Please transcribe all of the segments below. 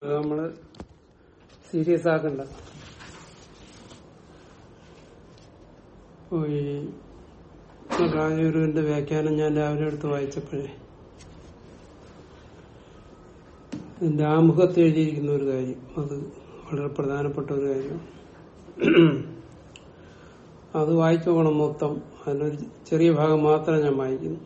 അത് നമ്മള് സീരിയസ് ആക്കണ്ട ഓ, ഈ രാജഗുരുവിന്റെ വ്യാഖ്യാനം ഞാൻ രാവിലെ എടുത്ത് വായിച്ചപ്പോഴേ ഇതിന്റെ ആമുഖത്ത് എഴുതിയിരിക്കുന്ന ഒരു കാര്യം അത് വളരെ പ്രധാനപ്പെട്ട ഒരു കാര്യം അത് വായിച്ചു പോകണം മൊത്തം അതിലൊരു ചെറിയ ഭാഗം മാത്രമേ ഞാൻ വായിക്കുന്നു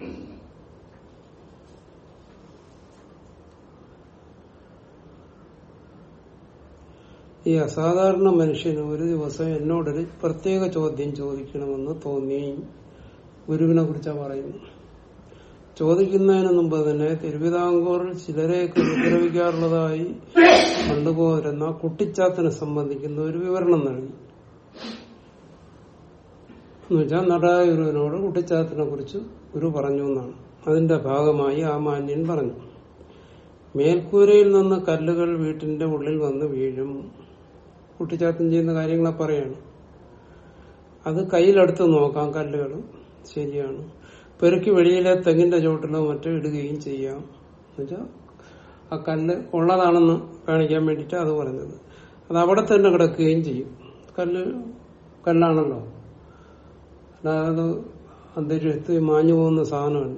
ഈ അസാധാരണ മനുഷ്യന് ഒരു ദിവസം എന്നോടൊരു പ്രത്യേക ചോദ്യം ചോദിക്കണമെന്ന് തോന്നി ഗുരുവിനെ കുറിച്ചാണ് പറയുന്നത് ചോദിക്കുന്നതിന് മുമ്പ് തന്നെ തിരുവിതാംകൂറിൽ ചിലരെയൊക്കെ ഉപദ്രവിക്കാറുള്ളതായി കണ്ടുപോരുന്ന കുട്ടിച്ചാത്തിനെ സംബന്ധിക്കുന്ന ഒരു വിവരണം നൽകി എന്നുവെച്ചാൽ നടാഗുരുവിനോട് കുട്ടിച്ചാത്തിനെ കുറിച്ച് ഗുരു പറഞ്ഞു എന്നാണ് അതിന്റെ ഭാഗമായി ആ മാന്യൻ പറഞ്ഞു മേൽക്കൂരയിൽ നിന്ന് കല്ലുകൾ വീട്ടിന്റെ ഉള്ളിൽ വന്ന് വീഴും കുട്ടിച്ചാത്തൻ ചെയ്യുന്ന കാര്യങ്ങളെ പറയാണ് അത് കയ്യിലെടുത്ത് നോക്കാം കല്ലുകൾ ശരിയാണ് പെറുക്കി വെളിയിലെ തെങ്ങിന്റെ ചോട്ടിലോ മറ്റോ ഇടുകയും ചെയ്യാം എന്നുവെച്ചാൽ ആ കല്ല് ഉള്ളതാണെന്ന് കാണിക്കാൻ വേണ്ടിയിട്ട് അത് പറഞ്ഞത് അത് അവിടെ തന്നെ കിടക്കുകയും ചെയ്യും കല്ല് കല്ലാണല്ലോ അല്ലാതെ അന്തരീക്ഷത്തിൽ മാഞ്ഞു പോകുന്ന സാധനമല്ല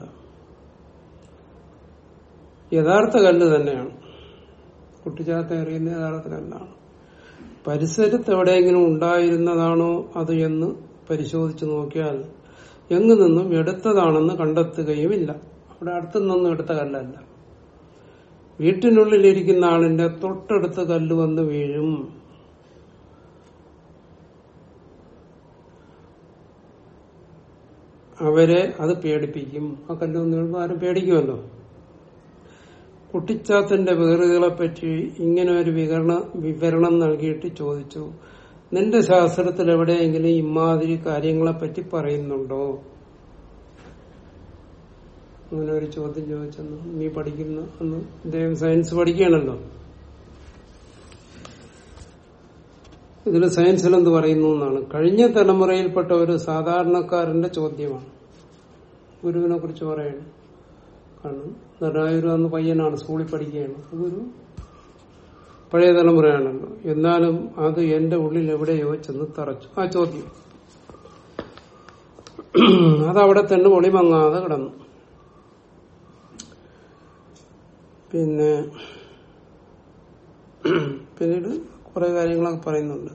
യഥാർത്ഥ കല്ല് തന്നെയാണ് കുട്ടിച്ചാത്ത എറിയുന്ന യഥാർത്ഥ കല്ലാണ് പരിസരത്ത് എവിടെയെങ്കിലും ഉണ്ടായിരുന്നതാണോ അത് എന്ന് പരിശോധിച്ചു നോക്കിയാൽ എങ്ങു നിന്നും എടുത്തതാണെന്ന് കണ്ടെത്തുകയുമില്ല അവിടെ അടുത്തു നിന്നും എടുത്ത കല്ലല്ല വീട്ടിനുള്ളിലിരിക്കുന്ന ആളിന്റെ തൊട്ടടുത്ത് കല്ല് വന്ന് വീഴും അവരെ അത് പേടിപ്പിക്കും ആ കല്ല് വന്ന് വീഴുമ്പോൾ ആരും പേടിക്കുമല്ലോ കുട്ടിച്ചാത്തന്റെ വേറുകളെ പറ്റി ഇങ്ങനെ ഒരു വിവരണ വിവരണം നൽകിയിട്ട് ചോദിച്ചു നിന്റെ ശാസ്ത്രത്തിൽ എവിടെയെങ്കിലും ഇമാതിരി കാര്യങ്ങളെ പറ്റി പറയുന്നുണ്ടോ അങ്ങനെ ഒരു ചോദ്യം ചോദിച്ചെന്ന് നീ പഠിക്കുന്ന അന്ന് ഇദ്ദേഹം സയൻസ് പഠിക്കുകയാണല്ലോ ഇതിൽ സയൻസിൽ എന്ത് പറയുന്നു എന്നാണ് കഴിഞ്ഞ തലമുറയിൽപ്പെട്ട ഒരു സാധാരണക്കാരന്റെ ചോദ്യമാണ് ഗുരുവിനെ കുറിച്ച് പറയാണ് കാരണം നടായൂർ അന്ന് പയ്യനാണ് സ്കൂളിൽ പഠിക്കുകയാണ് അതൊരു പഴയ തലമുറയാണല്ലോ എന്നാലും അത് എന്റെ ഉള്ളിൽ എവിടെയോ ചെന്ന് തറച്ചു ആ ചോദ്യം അതവിടെ തന്നെ ഒളിമങ്ങാതെ കിടന്നു പിന്നെ പിന്നീട് കുറെ കാര്യങ്ങളൊക്കെ പറയുന്നുണ്ട്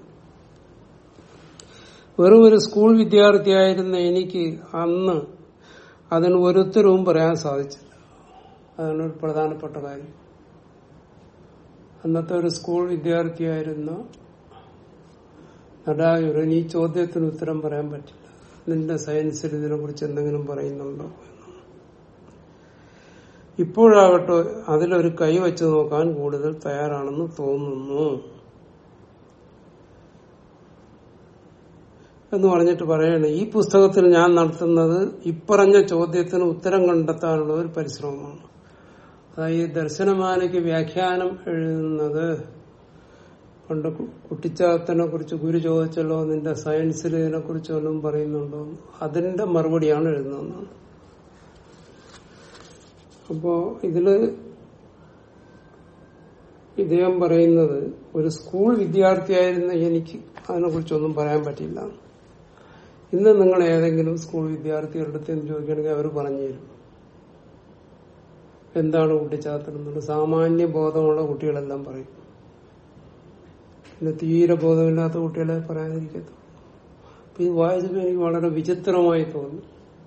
വെറും ഒരു സ്കൂൾ വിദ്യാർത്ഥിയായിരുന്ന എനിക്ക് അന്ന് അതിന് ഒരു ഉത്തരവും പറയാൻ സാധിച്ചില്ല അതാണ് ഒരു പ്രധാനപ്പെട്ട കാര്യം അന്നത്തെ ഒരു സ്കൂൾ വിദ്യാർത്ഥിയായിരുന്ന നടായുരൻ ഈ ചോദ്യത്തിന് ഉത്തരം പറയാൻ പറ്റില്ല നിന്റെ സയൻസിൽ ഇതിനെ കുറിച്ച് എന്തെങ്കിലും പറയുന്നുണ്ടോ ഇപ്പോഴാകട്ടെ അതിലൊരു കൈ വെച്ച് നോക്കാൻ കൂടുതൽ തയ്യാറാണെന്ന് തോന്നുന്നു എന്ന് പറഞ്ഞിട്ട് പറയാണ് ഈ പുസ്തകത്തിൽ ഞാൻ നടത്തുന്നത് ഇപ്പറഞ്ഞ ചോദ്യത്തിന് ഉത്തരം കണ്ടെത്താനുള്ള ഒരു പരിശ്രമമാണ് അതായത് ദർശനമാലയ്ക്ക് വ്യാഖ്യാനം എഴുതുന്നത് പണ്ട് കുട്ടിച്ചാത്തനെ കുറിച്ച് ഗുരു ചോദിച്ചല്ലോ നിന്റെ സയൻസിൽ ഇതിനെ കുറിച്ച് വല്ലതും പറയുന്നുണ്ടോ അതിന്റെ മറുപടിയാണ് എഴുതുന്നതെന്നാണ് അപ്പോ ഇതില് ഇദ്ദേഹം പറയുന്നത് ഒരു സ്കൂൾ വിദ്യാർത്ഥിയായിരുന്ന എനിക്ക് അതിനെ കുറിച്ചൊന്നും പറയാൻ പറ്റില്ല ഇന്ന് നിങ്ങൾ ഏതെങ്കിലും സ്കൂൾ വിദ്യാർത്ഥികളുടെ അടുത്ത് എന്ന് ചോദിക്കുകയാണെങ്കിൽ അവർ പറഞ്ഞു തരും എന്താണ് കുട്ടിച്ചാത്തൻ എന്നുള്ളത് സാമാന്യ ബോധമുള്ള കുട്ടികളെല്ലാം പറയും പിന്നെ തീരെ ബോധമില്ലാത്ത കുട്ടികളെ പറയാതിരിക്കത്തു അപ്പൊ ഇത് വായിച്ചപ്പോൾ എനിക്ക് വളരെ വിചിത്രമായി തോന്നി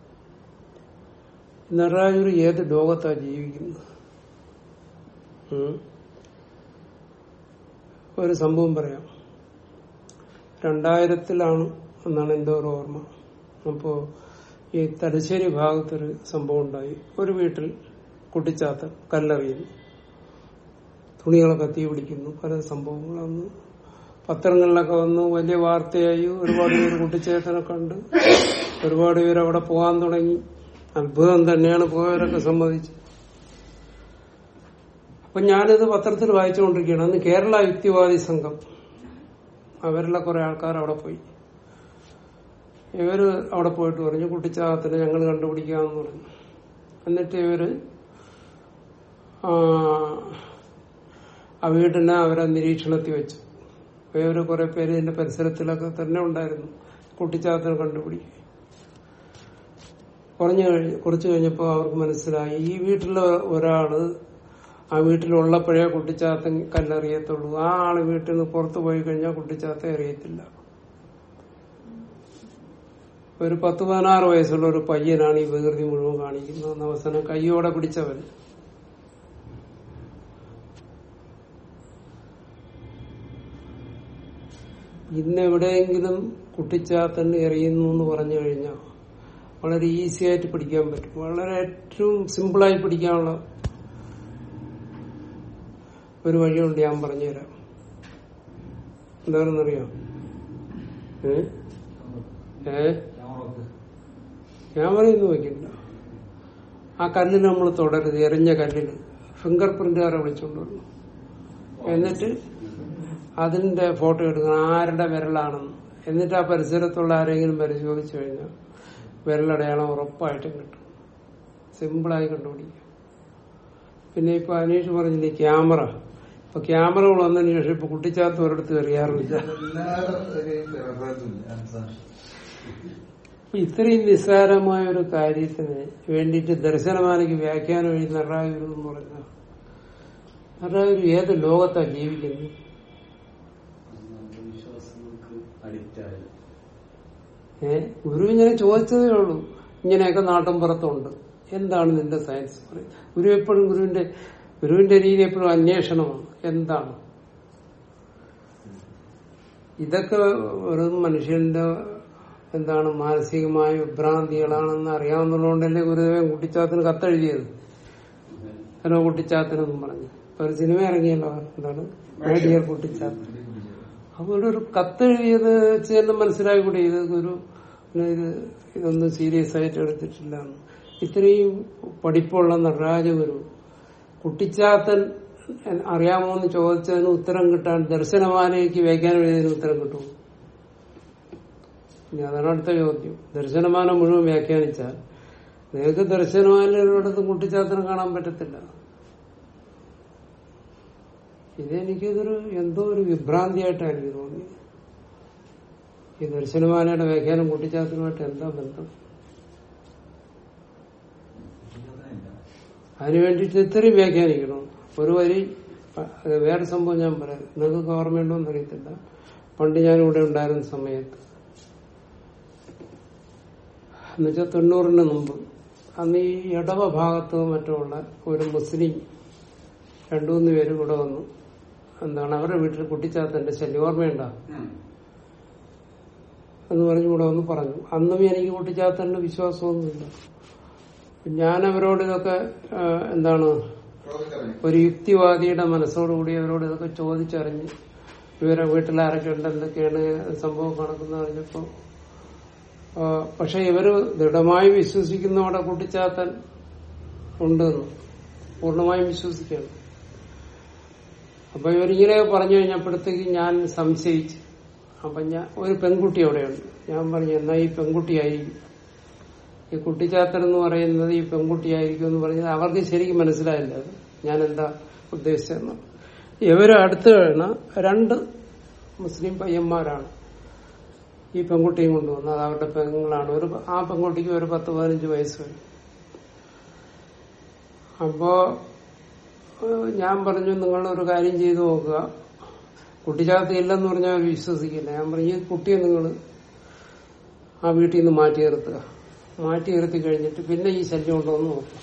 നടരാജൂർ ഏത് ലോകത്താ ജീവിക്കുന്നത് ഉം. ഒരു സംഭവം പറയാം രണ്ടായിരത്തിലാണ് എന്നാണ് എന്റെ ഒരു ഓർമ്മ അപ്പോ ഈ തലശ്ശേരി ഭാഗത്തൊരു സംഭവം ഉണ്ടായി ഒരു വീട്ടിൽ കുട്ടിച്ചാത്ത കല്ലെറിയുന്നു തുണികളൊക്കെ തീ പിടിക്കുന്നു പല സംഭവങ്ങളൊന്ന് പത്രങ്ങളിലൊക്കെ വന്നു വലിയ വാർത്തയായി ഒരുപാട് പേര് കുട്ടിച്ചേത്തനെ കണ്ട് ഒരുപാട് പേര് അവിടെ പോകാൻ തുടങ്ങി അത്ഭുതം തന്നെയാണ് പോയവരൊക്കെ സംബന്ധിച്ച് അപ്പൊ ഞാനിത് പത്രത്തിൽ വായിച്ചുകൊണ്ടിരിക്കുകയാണ് അന്ന് കേരള യുക്തിവാദി സംഘം അവരിലെ കുറെ ആൾക്കാർ അവിടെ പോയി ഇവര് അവിടെ പോയിട്ട് പറഞ്ഞു കുട്ടിച്ചാത്തനെ ഞങ്ങൾ കണ്ടുപിടിക്കാന്ന് പറഞ്ഞു എന്നിട്ട് ഇവര് ആ, ആ വീട്ടിനെ അവരെ നിരീക്ഷണത്തിൽ വെച്ചു വേറെ കുറെ പേര് ഇതിന്റെ പരിസരത്തിലൊക്കെ തന്നെ ഉണ്ടായിരുന്നു കുട്ടിച്ചാത്തനെ കണ്ടുപിടിക്കും കുറഞ്ഞു കഴിഞ്ഞ് കുറച്ചു കഴിഞ്ഞപ്പോൾ അവർക്ക് മനസ്സിലായി ഈ വീട്ടിലെ ഒരാള് ആ വീട്ടിലുള്ളപ്പോഴേ കുട്ടിച്ചാത്തൻ കല്ലെറിയത്തുള്ളൂ ആ ആള് വീട്ടിൽ നിന്ന് പുറത്തു പോയി കഴിഞ്ഞാൽ കുട്ടിച്ചാത്ത അറിയത്തില്ല ഒരു പത്ത് പതിനാറ് വയസ്സുള്ള ഒരു പയ്യനാണ് ഈ വികൃതി മുഴുവൻ കാണിക്കുന്നത് അന്ന് അവസാനം കൈയോടെ പിടിച്ചവൻ ഇന്ന് എവിടെയെങ്കിലും കുട്ടിച്ചാത്തൻ എറിയുന്നു എന്ന് പറഞ്ഞു കഴിഞ്ഞാൽ വളരെ ഈസി ആയിട്ട് പിടിക്കാൻ പറ്റും വളരെ ഏറ്റവും സിമ്പിളായി പിടിക്കാനുള്ള ഒരു വഴിയുണ്ട് ഞാൻ പറഞ്ഞുതരാം എന്താണെന്നറിയാം ഏ ഏ ഞാൻ പറയുന്നു വയ്ക്കില്ല ആ കല്ലിൽ നമ്മൾ തുടരുത് എറിഞ്ഞ കല്ലിൽ ഫിംഗർ പ്രിന്റുകാരെ വിളിച്ചോണ്ട് വരണം എന്നിട്ട് അതിന്റെ ഫോട്ടോ എടുക്കണം ആരുടെ വിരലാണെന്ന് എന്നിട്ട് ആ പരിസരത്തുള്ള ആരെങ്കിലും പരിശോധിച്ചു കഴിഞ്ഞാൽ വിരലടയാളം ഉറപ്പായിട്ടും കിട്ടും സിമ്പിളായി കണ്ടുപിടിക്കാം പിന്നെ ഇപ്പൊ അനീഷ് പറഞ്ഞില്ലേ ക്യാമറ ഇപ്പൊ ക്യാമറകൾ വന്നതിന് ശേഷം ഇപ്പൊ കുട്ടിച്ചാത്ത ഒരിടത്ത് എറിയാറില്ല അപ്പൊ ഇത്രയും നിസ്സാരമായ ഒരു കാര്യത്തിന് വേണ്ടിയിട്ട് ദർശനമാനയ്ക്ക് വ്യാഖ്യാനം എഴുതി നടരായൂർ എന്ന് പറഞ്ഞ നടരായൂർ ഏത് ലോകത്താ ജീവിക്കുന്നത് വിശ്വാസങ്ങൾക്ക് അഡിക്റ്റ് ആയത് ഏ ഗുരു ഇങ്ങനെ ചോദിച്ചതേ ഉള്ളൂ ഇങ്ങനെയൊക്കെ നാട്ടും പുറത്തുണ്ട് എന്താണ് നിന്റെ സയൻസ് പറയുന്നത് ഗുരു എപ്പോഴും ഗുരുവിന്റെ ഗുരുവിന്റെ രീതി എപ്പോഴും അന്വേഷണമാണ് എന്താണ് ഇതൊക്കെ ഒരു മനുഷ്യന്റെ എന്താണ് മാനസികമായ വിഭ്രാന്തികളാണെന്ന് അറിയാവുന്നതുകൊണ്ടല്ലേ ഗുരുദേവൻ കുട്ടിച്ചാത്തിന് കത്തെഴുതിയത് ഹലോ കുട്ടിച്ചാത്തനെന്നും പറഞ്ഞു ഇപ്പൊ ഒരു സിനിമ ഇറങ്ങിയല്ലോ എന്താണ് മൈഡിയർ കുട്ടിച്ചാത്തൻ അതുകൊണ്ട് ഒരു കത്തെഴുതിയത് വെച്ച് തന്നെ മനസ്സിലായിക്കൂടെ ഇത് ഗുരു പിന്നെ ഇത് ഇതൊന്നും സീരിയസ് ആയിട്ട് എടുത്തിട്ടില്ല എന്ന്. ഇത്രയും പഠിപ്പുള്ള നടരാജഗുരു കുട്ടിച്ചാത്തൻ അറിയാമോ എന്ന് ചോദിച്ചതിന് ഉത്തരം കിട്ടാൻ ദർശനമാലയ്ക്ക് വ്യാഖ്യാനം എഴുതിയതിന് ഉത്തരം കിട്ടും ഇനി അതാണ് അടുത്ത ചോദ്യം ദർശനമാല മുഴുവൻ വ്യാഖ്യാനിച്ചാൽ നിങ്ങൾക്ക് ദർശനമാലയിലൊരിടത്തും കുട്ടിച്ചാത്തനം കാണാൻ പറ്റത്തില്ല ഇതെനിക്കിതൊരു എന്തോ ഒരു വിഭ്രാന്തിയായിട്ടാണ് എനിക്ക് തോന്നിയത് ഈ ദർശനമാലയുടെ വ്യാഖ്യാനം കുട്ടിച്ചാത്തനുമായിട്ട് എന്താ ബന്ധം അതിനു വേണ്ടിയിട്ട് ഇത്രയും വ്യാഖ്യാനിക്കണം ഒരു വരി അത് വേറെ സംഭവം ഞാൻ പറയാം നിങ്ങൾക്ക് ഓർമ്മയുണ്ടോ എന്നറിയത്തില്ല പണ്ട് ഞാൻ ഇവിടെ ഉണ്ടായിരുന്ന സമയത്ത് എന്നുവെച്ചാൽ തൊണ്ണൂറിന് മുമ്പ് അന്ന് ഈ ഇടവ ഭാഗത്തോ മറ്റോ ഉള്ള ഒരു മുസ്ലിം രണ്ടു മൂന്ന് പേര് ഇവിടെ വന്നു എന്താണ് അവരുടെ വീട്ടിൽ കുട്ടിച്ചാത്തന്റെ ശല്യം ഓർമ്മയുണ്ടോ എന്ന് പറഞ്ഞ് ഇവിടെ വന്ന് പറഞ്ഞു അന്നും എനിക്ക് കുട്ടിച്ചാത്തന്റെ വിശ്വാസമൊന്നുമില്ല ഞാൻ അവരോട് ഇതൊക്കെ ആ, എന്താണ് ഒരു യുക്തിവാദിയുടെ മനസ്സോടുകൂടി അവരോട് ഇതൊക്കെ ചോദിച്ചറിഞ്ഞ് ഇവരെ വീട്ടിൽ ആരൊക്കെ ഉണ്ട് എന്തൊക്കെയാണ് സംഭവം കണക്കുന്ന പറഞ്ഞപ്പോ ആ, പക്ഷെ ഇവര് ദൃഢമായി വിശ്വസിക്കുന്നവിടെ കുട്ടിച്ചാത്തൻ ഉണ്ടെന്ന് പൂർണ്ണമായും വിശ്വസിക്കണം അപ്പൊ ഇവരിങ്ങനെ പറഞ്ഞു കഴിഞ്ഞപ്പോഴത്തേക്ക് ഞാൻ സംശയിച്ചു അപ്പൊ ഞാൻ ഒരു പെൺകുട്ടി അവിടെയുണ്ട് ഞാൻ പറഞ്ഞു എന്നാ ഈ പെൺകുട്ടിയായിരിക്കും ഈ കുട്ടിച്ചാത്തൻ എന്ന് പറയുന്നത് ഈ പെൺകുട്ടിയായിരിക്കും എന്ന് പറഞ്ഞത് അവർക്ക് ശരിക്കും മനസ്സിലായില്ല അത് ഞാൻ എന്താ ഉദ്ദേശിച്ചതെന്ന് ഇവര് അടുത്ത് കഴിഞ്ഞ രണ്ട് മുസ്ലിം പയ്യന്മാരാണ് ഈ പെൺകുട്ടിയും കൊണ്ടുവന്നത് അത് അവരുടെ പെങ്ങളാണ് ഒരു ആ പെൺകുട്ടിക്ക് ഒരു പത്ത് പതിനഞ്ച് വയസ്സ് വരും അപ്പോ ഏഹ് ഞാൻ പറഞ്ഞു നിങ്ങൾ ഒരു കാര്യം ചെയ്തു നോക്കുക കുട്ടിച്ചാത്ത ഇല്ലെന്ന് പറഞ്ഞാൽ അവർ വിശ്വസിക്കില്ല ഞാൻ പറഞ്ഞു ഈ കുട്ടിയെ നിങ്ങൾ ആ വീട്ടിൽ നിന്ന് മാറ്റി നിർത്തുക മാറ്റി നിർത്തി കഴിഞ്ഞിട്ട് പിന്നെ ഈ ശല്യം ഉണ്ടോ എന്ന് നോക്കുക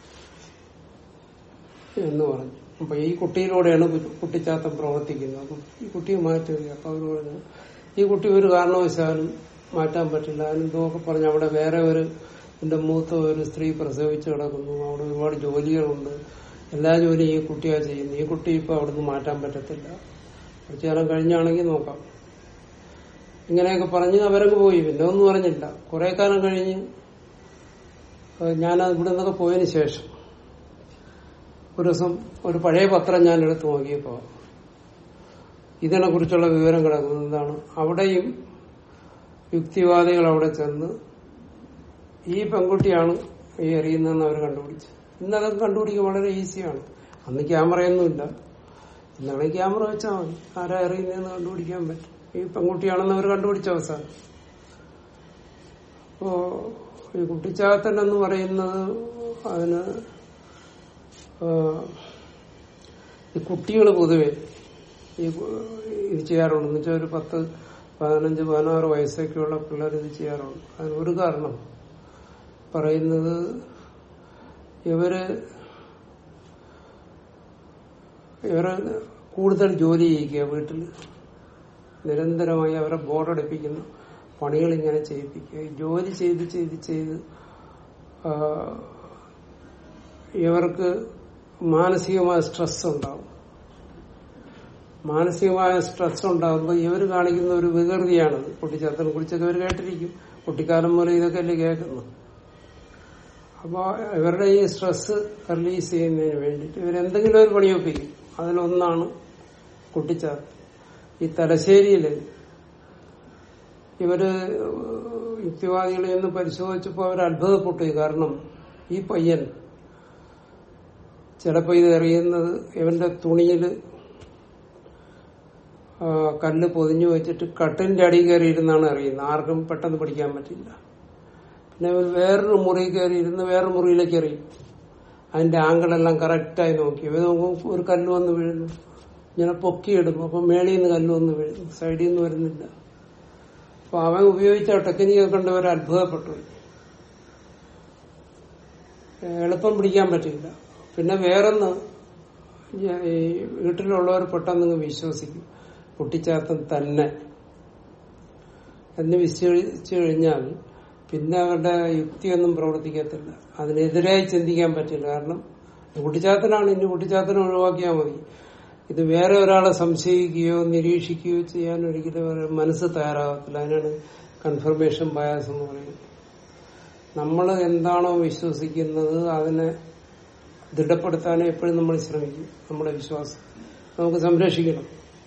എന്ന് പറഞ്ഞു അപ്പൊ ഈ കുട്ടിയിലൂടെയാണ് കു- കുട്ടിച്ചാത്തൻ പ്രവർത്തിക്കുന്നത് അപ്പൊ ഈ കുട്ടിയെ മാറ്റി നിർത്തി അപ്പൊ അവർ പറഞ്ഞു ഈ കുട്ടി ഒരു കാരണവശാലും മാറ്റാൻ പറ്റില്ല അതിനെന്തോക്കെ പറഞ്ഞു അവിടെ വേറെ ഒരു എന്റെ മൂത്ത ഒരു സ്ത്രീ പ്രസവിച്ച് കിടക്കുന്നു അവിടെ ഒരുപാട് ജോലികളുണ്ട് എല്ലാ ജോലിയും ഈ കുട്ടിയാ ചെയ്യുന്നത് ഈ കുട്ടി ഇപ്പൊ അവിടുന്ന് മാറ്റാൻ പറ്റത്തില്ല കുറച്ചു കാലം കഴിഞ്ഞാണെങ്കിൽ നോക്കാം ഇങ്ങനെയൊക്കെ പറഞ്ഞ് അവരങ്ങ് പോയി പിന്നെ ഒന്നും പറഞ്ഞില്ല കുറെ കാലം കഴിഞ്ഞ് ഏഹ് ഞാൻ ഇവിടെ നിന്നൊക്കെ പോയതിനു ശേഷം ഒരു ദിവസം ഒരു പഴയ പത്രം ഞാൻ എടുത്ത് നോക്കിയപ്പോ ഇതിനെ കുറിച്ചുള്ള വിവരം കിടക്കുന്നത് എന്താണ് അവിടെയും യുക്തിവാദികൾ അവിടെ ചെന്ന് ഈ പെൺകുട്ടിയാണ് ഈ എറിയുന്നതെന്ന് അവർ കണ്ടുപിടിച്ചു ഇന്ന് അതൊക്കെ കണ്ടുപിടിക്കുക വളരെ ഈസിയാണ് അന്ന് ക്യാമറയൊന്നുമില്ല എന്നാണ് ക്യാമറ വെച്ചാൽ മതി ആരാ എറിയുന്നതെന്ന് കണ്ടുപിടിക്കാൻ പറ്റും ഈ പെൺകുട്ടിയാണെന്ന് അവർ കണ്ടുപിടിച്ച അവസാനം അപ്പോ ഈ കുട്ടിച്ചാത്തൻ എന്ന് പറയുന്നത് അതിന് ആ, ഈ കുട്ടികൾ പൊതുവെ ഈ കു- ഇത് ചെയ്യാറുണ്ട് എന്ന് വെച്ചാൽ ഒരു പത്ത് പതിനഞ്ച് പതിനാറ് വയസ്സൊക്കെയുള്ള പിള്ളേർ ഇത് ചെയ്യാറുണ്ട് അതിന് ഒരു കാരണം പറയുന്നത് ഇവര് ഇവരെ കൂടുതൽ ജോലി ചെയ്യിക്കുക വീട്ടിൽ നിരന്തരമായി അവരെ ബോർഡടിപ്പിക്കുന്ന പണികൾ ഇങ്ങനെ ചെയ്യിപ്പിക്കുക ഈ ജോലി ചെയ്ത് ചെയ്ത് ചെയ്ത് ആ, ഇവർക്ക് മാനസികമായ സ്ട്രെസ് ഉണ്ടാവും മാനസികമായ സ്ട്രെസ് ഉണ്ടാകുമ്പോൾ ഇവർ കാണിക്കുന്ന ഒരു വികൃതിയാണത് കുട്ടിച്ചാത്തനെ കുറിച്ചൊക്കെ ഇവർ കേട്ടിരിക്കും കുട്ടിക്കാലം മുതൽ ഇതൊക്കെ അല്ലേ കേൾക്കുന്നു അപ്പോൾ ഇവരുടെ ഈ സ്ട്രെസ് റിലീസ് ചെയ്യുന്നതിന് വേണ്ടിയിട്ട് ഇവരെന്തെങ്കിലും ഒരു പണിയൊപ്പിക്കും അതിലൊന്നാണ് കുട്ടിച്ചാത്തൻ ഈ തലശ്ശേരിയില് ഇവര് യുക്തിവാദികളെ ഒന്ന് പരിശോധിച്ചപ്പോൾ അവർ അത്ഭുതപ്പെട്ടു കാരണം ഈ പയ്യൻ ചിലപ്പോ ഇത് എറിയുന്നത് ഇവന്റെ തുണിയില് ആ, കല്ല് പൊതിഞ്ഞു വെച്ചിട്ട് കട്ടിന്റെ അടി കയറിയിരുന്നാണ് എറിയുന്നത് ആർക്കും പെട്ടെന്ന് പിടിക്കാൻ പറ്റില്ല പിന്നെ ഇവർ വേറൊരു മുറി കയറി ഇരുന്ന് വേറൊരു മുറിയിലേക്ക് എറിയും അതിന്റെ ആംഗിളെല്ലാം കറക്റ്റായി നോക്കി ഇവർ നോക്കുമ്പോൾ ഒരു കല്ല് വന്ന് വീഴുന്നു ഇങ്ങനെ പൊക്കിയിടും അപ്പൊ മേളിൽ നിന്ന് കല്ല് വന്ന് വീഴുന്നു സൈഡിൽ നിന്ന് വരുന്നില്ല അപ്പൊ അവൻ ഉപയോഗിച്ച ടെക്നിക്ക് കണ്ടവർ അത്ഭുതപ്പെട്ടു എളുപ്പം പിടിക്കാൻ പറ്റില്ല പിന്നെ വേറൊന്ന് ഞാൻ ഈ വീട്ടിലുള്ളവർ പെട്ടെന്ന് വിശ്വസിക്കും കുട്ടിച്ചാത്തൻ തന്നെ എന്ന് വിശ്വസിച്ചു കഴിഞ്ഞാൽ പിന്നെ അവരുടെ യുക്തിയൊന്നും പ്രവർത്തിക്കത്തില്ല അതിനെതിരായി ചിന്തിക്കാൻ പറ്റില്ല കാരണം കുട്ടിച്ചാത്തനാണ് ഇനി കുട്ടിച്ചാത്തനെ ഒഴിവാക്കിയാൽ മതി ഇത് വേറെ ഒരാളെ സംശയിക്കുകയോ നിരീക്ഷിക്കുകയോ ചെയ്യാൻ ഒരിക്കലും അവരുടെ മനസ്സ് തയ്യാറാകത്തില്ല അതിനാണ് കൺഫർമേഷൻ ബയാസ് എന്ന് പറയുന്നത് നമ്മൾ എന്താണോ വിശ്വസിക്കുന്നത് അതിനെ ദൃഢപ്പെടുത്താനേ എപ്പോഴും നമ്മൾ ശ്രമിക്കും നമ്മുടെ വിശ്വാസം നമുക്ക് സംരക്ഷിക്കണം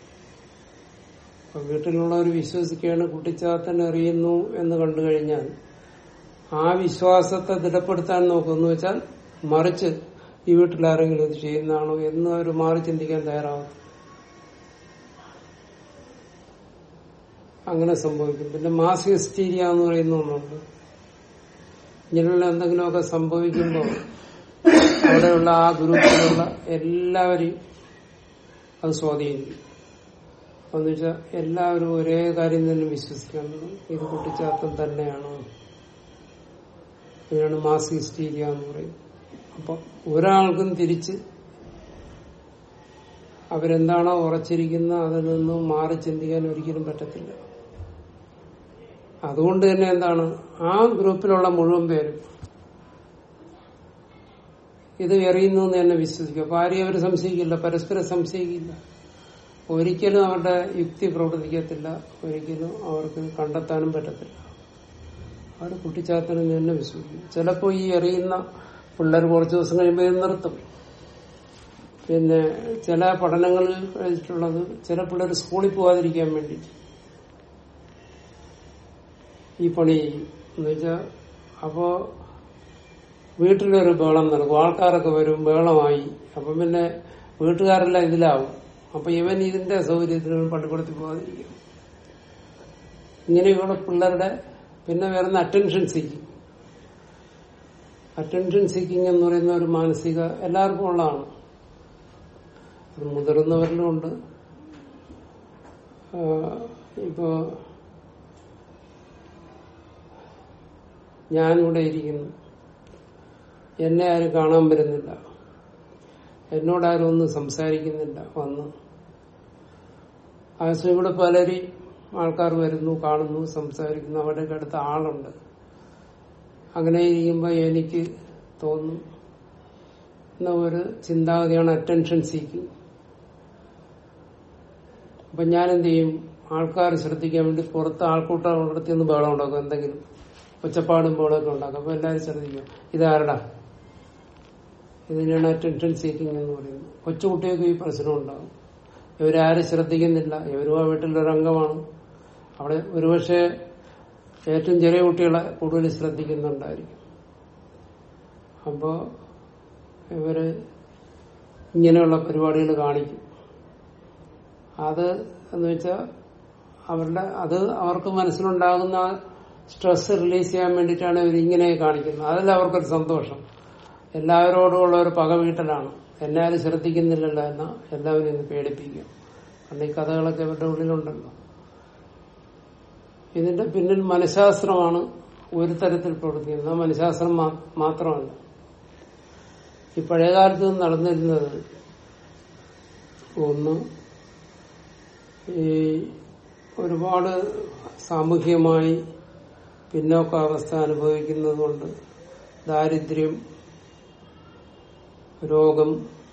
അപ്പൊ വീട്ടിലുള്ളവർ വിശ്വസിക്കുകയാണ് കുട്ടിച്ചാത്തൻ എറിയുന്നു എന്ന് കണ്ടു കഴിഞ്ഞാൽ ആ വിശ്വാസത്തെ ദൃഢപ്പെടുത്താൻ നോക്കുമെന്ന് വെച്ചാൽ മറിച്ച് ഈ വീട്ടിൽ ആരെങ്കിലും ഇത് ചെയ്യുന്നതാണോ എന്ന് അവർ മാറി ചിന്തിക്കാൻ തയ്യാറാവും അങ്ങനെ സംഭവിക്കും പിന്നെ മാസ് ഹിസ്റ്റീരിയ എന്ന് പറയുന്ന ഒന്നുണ്ട് ഇങ്ങനെയുള്ള എന്തെങ്കിലുമൊക്കെ സംഭവിക്കുമ്പോൾ അവിടെയുള്ള ആ ഗ്രൂപ്പിലുള്ള എല്ലാവരെയും അത് സ്വാധീനിക്കും എന്ന് വെച്ചാൽ എല്ലാവരും ഒരേ കാര്യം തന്നെ വിശ്വസിക്കാൻ തുടങ്ങും. ഇത് കുട്ടിച്ചാത്തം തന്നെയാണോ ഇതിനാണ് മാസ് ഹിസ്റ്റീരിയ എന്ന് പറയും അപ്പൊ ഒരാൾക്കും തിരിച്ച് അവരെന്താണോ ഉറച്ചിരിക്കുന്നത് അതിൽ നിന്നും മാറി ചിന്തിക്കാൻ ഒരിക്കലും പറ്റത്തില്ല അതുകൊണ്ട് തന്നെ എന്താണ് ആ ഗ്രൂപ്പിലുള്ള മുഴുവൻ പേരും ഇത് എറിയുന്നു എന്ന് തന്നെ വിശ്വസിക്കും അപ്പൊ ആരെയും അവർ സംശയിക്കില്ല പരസ്പരം സംശയിക്കില്ല ഒരിക്കലും അവരുടെ യുക്തി പ്രവർത്തിക്കത്തില്ല ഒരിക്കലും അവർക്ക് കണ്ടെത്താനും പറ്റത്തില്ല അവർ കുട്ടിച്ചാത്തനും തന്നെ വിശ്വസിക്കും ചിലപ്പോ ഈ എറിയുന്ന പിള്ളേർ കുറച്ച് ദിവസം കഴിയുമ്പോൾ ഇത് നിർത്തും പിന്നെ ചില പഠനങ്ങളിൽ കഴിച്ചിട്ടുള്ളത് ചില പിള്ളേർ സ്കൂളിൽ പോകാതിരിക്കാൻ വേണ്ടി ഈ പണി ചെയ്യും എന്ന് വെച്ചാ അപ്പോ വീട്ടിലൊരു ബഹളം നടക്കും ആൾക്കാരൊക്കെ വരും ബഹളമായി അപ്പം പിന്നെ വീട്ടുകാരെല്ലാം ഇതിലാവും അപ്പൊ ഇവൻ ഇതിന്റെ സൗകര്യത്തിന് പള്ളിക്കൂടത്തിൽ പോകാതിരിക്കും ഇങ്ങനെയുള്ള പിള്ളേരുടെ പിന്നെ വരുന്ന അറ്റൻഷൻ സീക്കിങ് അറ്റൻഷൻ സീക്കിങ് എന്ന് പറയുന്ന ഒരു മാനസിക എല്ലാവർക്കും ഉള്ളതാണ് അത് മുതിർന്നവരിലും ഉണ്ട് ആഹ് ഇപ്പോ ഞാനിവിടെ ഇരിക്കുന്നു എന്നെ ആരും കാണാൻ വരുന്നില്ല എന്നോടാരും ഒന്നും സംസാരിക്കുന്നില്ല വന്ന് ആവശ്യം ഇവിടെ പലരും ആൾക്കാർ വരുന്നു കാണുന്നു സംസാരിക്കുന്നു അവരുടെ അടുത്ത് ആളുണ്ട് അങ്ങനെ ഇരിക്കുമ്പോൾ എനിക്ക് തോന്നും എന്ന ഒരു ചിന്താഗതിയാണ് അറ്റൻഷൻ സീക്കിങ് അപ്പൊ ഞാൻ എന്ത് ചെയ്യും ആൾക്കാർ ശ്രദ്ധിക്കാൻ വേണ്ടി പുറത്ത് ആൾക്കൂട്ടം ഉള്ളിടത്ത് ഒന്ന് ബഹളം ഉണ്ടാക്കും എന്തെങ്കിലും ഒച്ചപ്പാടും ബഹളമൊക്കെ ഉണ്ടാക്കും അപ്പൊ എല്ലാവരും ശ്രദ്ധിക്കും ഇതാരടാ ഇതിനാണ് അറ്റൻഷൻ സീക്കിങ് എന്ന് പറയുന്നത് കൊച്ചുകുട്ടികൾക്ക് ഈ പ്രശ്നം ഉണ്ടാകും ഇവരാരും ശ്രദ്ധിക്കുന്നില്ല ഇവരും ആ വീട്ടിലൊരു അംഗമാണ് അവിടെ ഒരുപക്ഷെ ഏറ്റവും ചെറിയ കുട്ടികളെ കൂടുതൽ ശ്രദ്ധിക്കുന്നുണ്ടായിരിക്കും അപ്പോ ഇവര് ഇങ്ങനെയുള്ള പരിപാടികൾ കാണിക്കും അത് എന്ന് വെച്ചാൽ അവരുടെ അത് അവർക്ക് മനസ്സിലുണ്ടാകുന്ന സ്ട്രെസ് റിലീസ് ചെയ്യാൻ വേണ്ടിയിട്ടാണ് ഇവർ ഇങ്ങനെ കാണിക്കുന്നത് അതിൽ അവർക്കൊരു സന്തോഷം എല്ലാവരോടുമുള്ള ഒരു പക വീട്ടലാണ് എല്ലാവരും ശ്രദ്ധിക്കുന്നില്ലല്ലോ എന്നാ എല്ലാവരും ഇന്ന് പേടിപ്പിക്കും കാരണം ഈ കഥകളൊക്കെ ഇവരുടെ ഉള്ളിലുണ്ടല്ലോ ഇതിന്റെ പിന്നിൽ മനഃശാസ്ത്രമാണ് ഒരു തരത്തിൽ പ്രവർത്തിക്കുന്നത് മനഃശാസ്ത്രം മാ- മാത്രമല്ല ഈ പഴയകാലത്ത് നടന്നിരുന്നത് ഒന്ന് ഈ ഒരുപാട് സാമൂഹ്യമായി പിന്നോക്കാവസ്ഥ അനുഭവിക്കുന്നത് കൊണ്ട് ദാരിദ്ര്യം രോഗം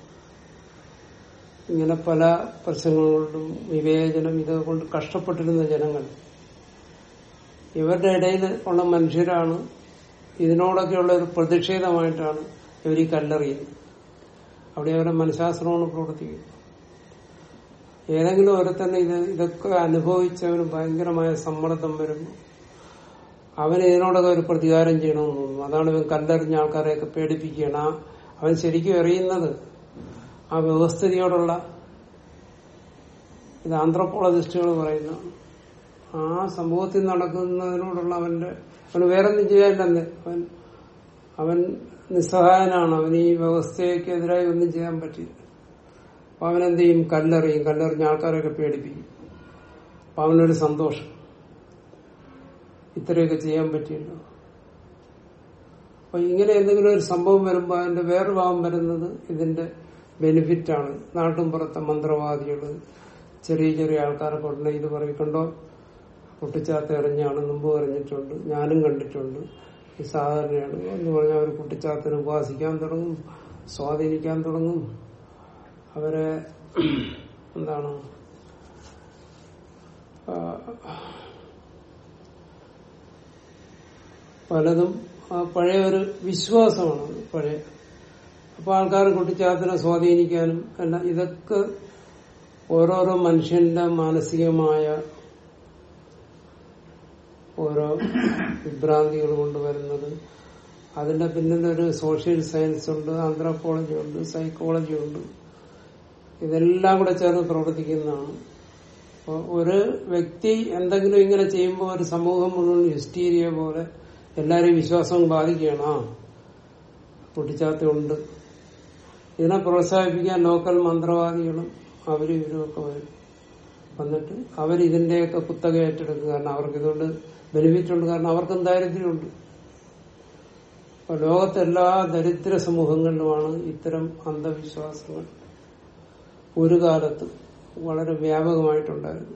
ഇങ്ങനെ പല പ്രശ്നങ്ങളുകൊണ്ടും വിവേചനം ഇതൊക്കെ കൊണ്ട് കഷ്ടപ്പെട്ടിരുന്ന ജനങ്ങൾ ഇവരുടെ ഇടയിൽ ഉള്ള മനുഷ്യരാണ് ഇതിനോടൊക്കെയുള്ള ഒരു പ്രതിഷേധമായിട്ടാണ് ഇവർ ഈ കല്ലെറിയുന്നത് അവിടെ അവരുടെ മനഃശാസ്ത്രമാണ് പ്രവർത്തിക്കുന്നത് ഏതെങ്കിലും ഒരുത്തന്നെ ഇത് ഇതൊക്കെ അനുഭവിച്ചവന് ഭയങ്കരമായ സമ്മർദ്ദം വരുന്നു അവന് ഇതിനോടൊക്കെ ഒരു പ്രതികാരം ചെയ്യണമെന്ന് തോന്നുന്നു അതാണ് ഇവൻ കല്ലെറിഞ്ഞ ആൾക്കാരെയൊക്കെ പേടിപ്പിക്കുകയാണ് ആ അവൻ ശരിക്കും എറിയുന്നത് ആ വ്യവസ്ഥിതിയോടുള്ള ഇത് ആന്ത്രപ്പോളജിസ്റ്റുകൾ പറയുന്നതാണ് ആ സമൂഹത്തിൽ നടക്കുന്നതിനോടുള്ള അവന്റെ അവന് വേറൊന്നും ചെയ്യാനില്ലെന്ന് അവൻ അവൻ നിസ്സഹായനാണ് അവൻ ഈ വ്യവസ്ഥയ്ക്കെതിരായി ഒന്നും ചെയ്യാൻ പറ്റില്ല അപ്പൊ അവനെന്ത് ചെയ്യും കല്ലെറിയും കല്ലെറിഞ്ഞ ആൾക്കാരെയൊക്കെ പേടിപ്പിക്കും അപ്പൊ അവനൊരു സന്തോഷം ഇത്രയൊക്കെ ചെയ്യാൻ പറ്റിയല്ലോ അപ്പൊ ഇങ്ങനെ എന്തെങ്കിലും ഒരു സംഭവം വരുമ്പോൾ അതിന്റെ വേറെ ഭാവം വരുന്നത് ഇതിന്റെ ബെനിഫിറ്റ് ആണ് നാട്ടും പുറത്തെ മന്ത്രവാദികള് ചെറിയ ചെറിയ ആൾക്കാരെ കൊണ്ട് ഇത് പറയിക്കണ്ടോ കുട്ടിച്ചാത്ത എറിഞ്ഞാണ് മുമ്പ് എറിഞ്ഞിട്ടുണ്ട് ഞാനും കണ്ടിട്ടുണ്ട് ഈ സാധാരണയാണ് എന്ന് പറഞ്ഞാൽ അവർ കുട്ടിച്ചാത്തനെ ഉപാസിക്കാൻ തുടങ്ങും സ്വാധീനിക്കാൻ തുടങ്ങും അവരെ എന്താണ് ആ, പലതും ആ പഴയ ഒരു വിശ്വാസമാണ് അത് പഴയ അപ്പൊ ആൾക്കാർ കുട്ടിച്ചാത്തിനെ സ്വാധീനിക്കാനും എല്ലാം ഇതൊക്കെ ഓരോരോ മനുഷ്യന്റെ മാനസികമായ ഓരോ വിഭ്രാന്തികൾ കൊണ്ടുവരുന്നത് അതിന്റെ പിന്നിൽ ഒരു സോഷ്യൽ സയൻസ് ഉണ്ട് ആന്ത്രോപോളജി ഉണ്ട് സൈക്കോളജി ഉണ്ട് ഇതെല്ലാം കൂടെ ചേർന്ന് പ്രവർത്തിക്കുന്നതാണ് അപ്പൊ ഒരു വ്യക്തി എന്തെങ്കിലും ഇങ്ങനെ ചെയ്യുമ്പോൾ ഒരു സമൂഹം മുഴുവൻ ഹിസ്റ്റീരിയ പോലെ എല്ലാരെയും വിശ്വാസം ബാധിക്കുകയാണ് ആ കുട്ടിച്ചാത്ത ഉണ്ട് ഇതിനെ പ്രോത്സാഹിപ്പിക്കാൻ ലോക്കൽ മന്ത്രവാദികളും അവരും ഇവരും ഒക്കെ വരും വന്നിട്ട് അവരിതിന്റെയൊക്കെ കുത്തക ഏറ്റെടുക്കുക കാരണം അവർക്ക് ഇതുകൊണ്ട് ബെനിഫിറ്റ് ഉണ്ട് കാരണം അവർക്കും ദാരിദ്ര്യമുണ്ട് അപ്പൊ ലോകത്തെ എല്ലാ ദരിദ്ര സമൂഹങ്ങളിലുമാണ് ഇത്തരം അന്ധവിശ്വാസങ്ങൾ ഒരു കാലത്ത് വളരെ വ്യാപകമായിട്ടുണ്ടായിരുന്നു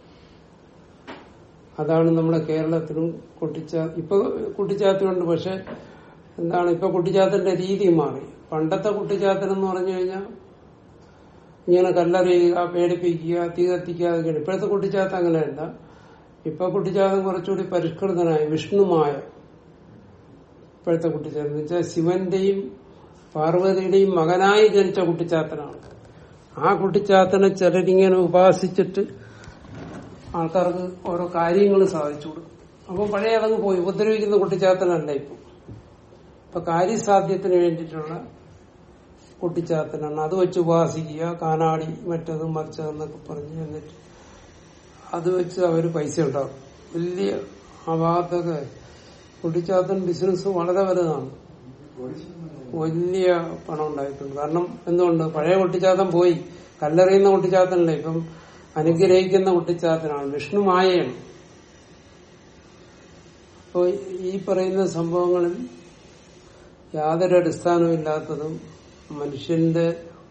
അതാണ് നമ്മുടെ കേരളത്തിലും കുട്ടിച്ചാ ഇപ്പൊ കുട്ടിച്ചാത്തുണ്ട് പക്ഷെ എന്താണ് ഇപ്പൊ കുട്ടിച്ചാത്തിന്റെ രീതി മാറി പണ്ടത്തെ കുട്ടിച്ചാത്തൻ എന്ന് പറഞ്ഞു കഴിഞ്ഞാൽ ഇങ്ങനെ കല്ലെറിയുക പേടിപ്പിക്കുക തീ കത്തിക്കാതെ ഇപ്പോഴത്തെ കുട്ടിച്ചാത്ത അങ്ങനെയല്ല ഇപ്പൊ കുട്ടിച്ചാത്തൻ കുറച്ചുകൂടി പരിഷ്കൃതനായി വിഷ്ണുമായ ഇപ്പോഴത്തെ കുട്ടിച്ചാത്തൻ എന്ന് വെച്ചാൽ ശിവന്റെയും പാർവതിയുടെയും മകനായി ജനിച്ച കുട്ടിച്ചാത്തനാണ് ആ കുട്ടിച്ചാത്തനെ ചിലരിങ്ങനെ ഉപാസിച്ചിട്ട് ആൾക്കാർക്ക് ഓരോ കാര്യങ്ങൾ സാധിച്ചു കൊടുക്കും അപ്പൊ പഴയ അതങ്ങ് പോയി ഉപദ്രവിക്കുന്ന കുട്ടിച്ചാത്തനല്ല ഇപ്പൊ ഇപ്പൊ കാര്യസാധ്യത്തിന് വേണ്ടിയിട്ടുള്ള കുട്ടിച്ചാത്തനാണ് അത് വെച്ച് ഉപാസിക്കുക കാനാടി മറ്റത് മറിച്ചതെന്നൊക്കെ പറഞ്ഞ് എന്നിട്ട് അത് വെച്ച് അവര് പൈസ ഉണ്ടാക്കും വലിയ അപാധക കുട്ടിച്ചാത്തൻ ബിസിനസ് വളരെ വലുതാണ് വലിയ പണം ഉണ്ടായിട്ടുണ്ട് കാരണം എന്തുകൊണ്ട് പഴയ കുട്ടിച്ചാത്തൻ പോയി കല്ലെറിയുന്ന കുട്ടിച്ചാത്തനല്ല ഇപ്പം അനുഗ്രഹിക്കുന്ന കുട്ടിച്ചാത്തനാണ് വിഷ്ണു മായയാണ് അപ്പോ ഈ പറയുന്ന സംഭവങ്ങളിൽ യാതൊരു അടിസ്ഥാനമില്ലാത്തതും മനുഷ്യന്റെ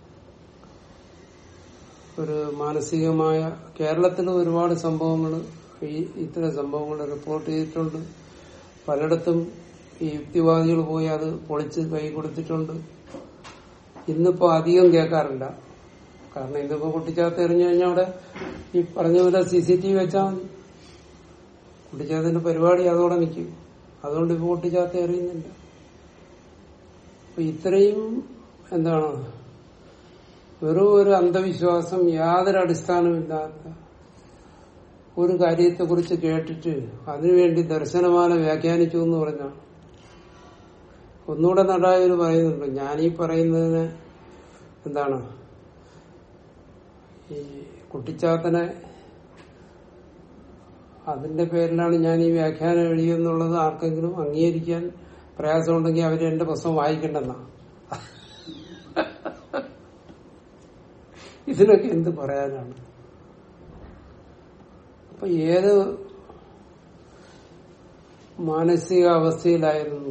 ഒരു മാനസികമായ കേരളത്തിലും ഒരുപാട് സംഭവങ്ങൾ ഈ ഇത്തരം സംഭവങ്ങൾ റിപ്പോർട്ട് ചെയ്തിട്ടുണ്ട് പലയിടത്തും ഈ യുക്തിവാദികൾ പോയി അത് പൊളിച്ച് കൈ കൊടുത്തിട്ടുണ്ട് ഇന്നിപ്പോ അധികം കേൾക്കാറില്ല കാരണം ഇന്നിപ്പോ കുട്ടിച്ചാത്ത എറിഞ്ഞു കഴിഞ്ഞാൽ അവിടെ ഈ പറഞ്ഞ പോലെ സി സി ടി വി വെച്ചാൽ മതി കുട്ടിച്ചാത്തിന്റെ പരിപാടി അതോടെ നിൽക്കും അതുകൊണ്ട് ഇപ്പൊ കുട്ടിച്ചാത്ത എറിയുന്നില്ല അപ്പൊ ഇത്രയും എന്താണ് വെറും ഒരു അന്ധവിശ്വാസം യാതൊരു അടിസ്ഥാനമില്ലാത്ത ഒരു കാര്യത്തെക്കുറിച്ച് കേട്ടിട്ട് അതിനുവേണ്ടി ദർശനമാല വ്യാഖ്യാനിച്ചു എന്ന് പറഞ്ഞാണ് ഒന്നുകൂടെ നടായർ പറയുന്നുണ്ട് ഞാനീ പറയുന്നതിന് എന്താണ് ഈ കുട്ടിച്ചാത്തനെ അതിന്റെ പേരിലാണ് ഞാൻ ഈ വ്യാഖ്യാനം എഴുതിയെന്നുള്ളത് ആർക്കെങ്കിലും അംഗീകരിക്കാൻ പ്രയാസമുണ്ടെങ്കിൽ അവർ എന്റെ പുസ്തകം വായിക്കണ്ടെന്നാ ഇതിനൊക്കെ എന്ത് പറയാനാണ് അപ്പൊ ഏത് മാനസിക അവസ്ഥയിലായിരുന്നു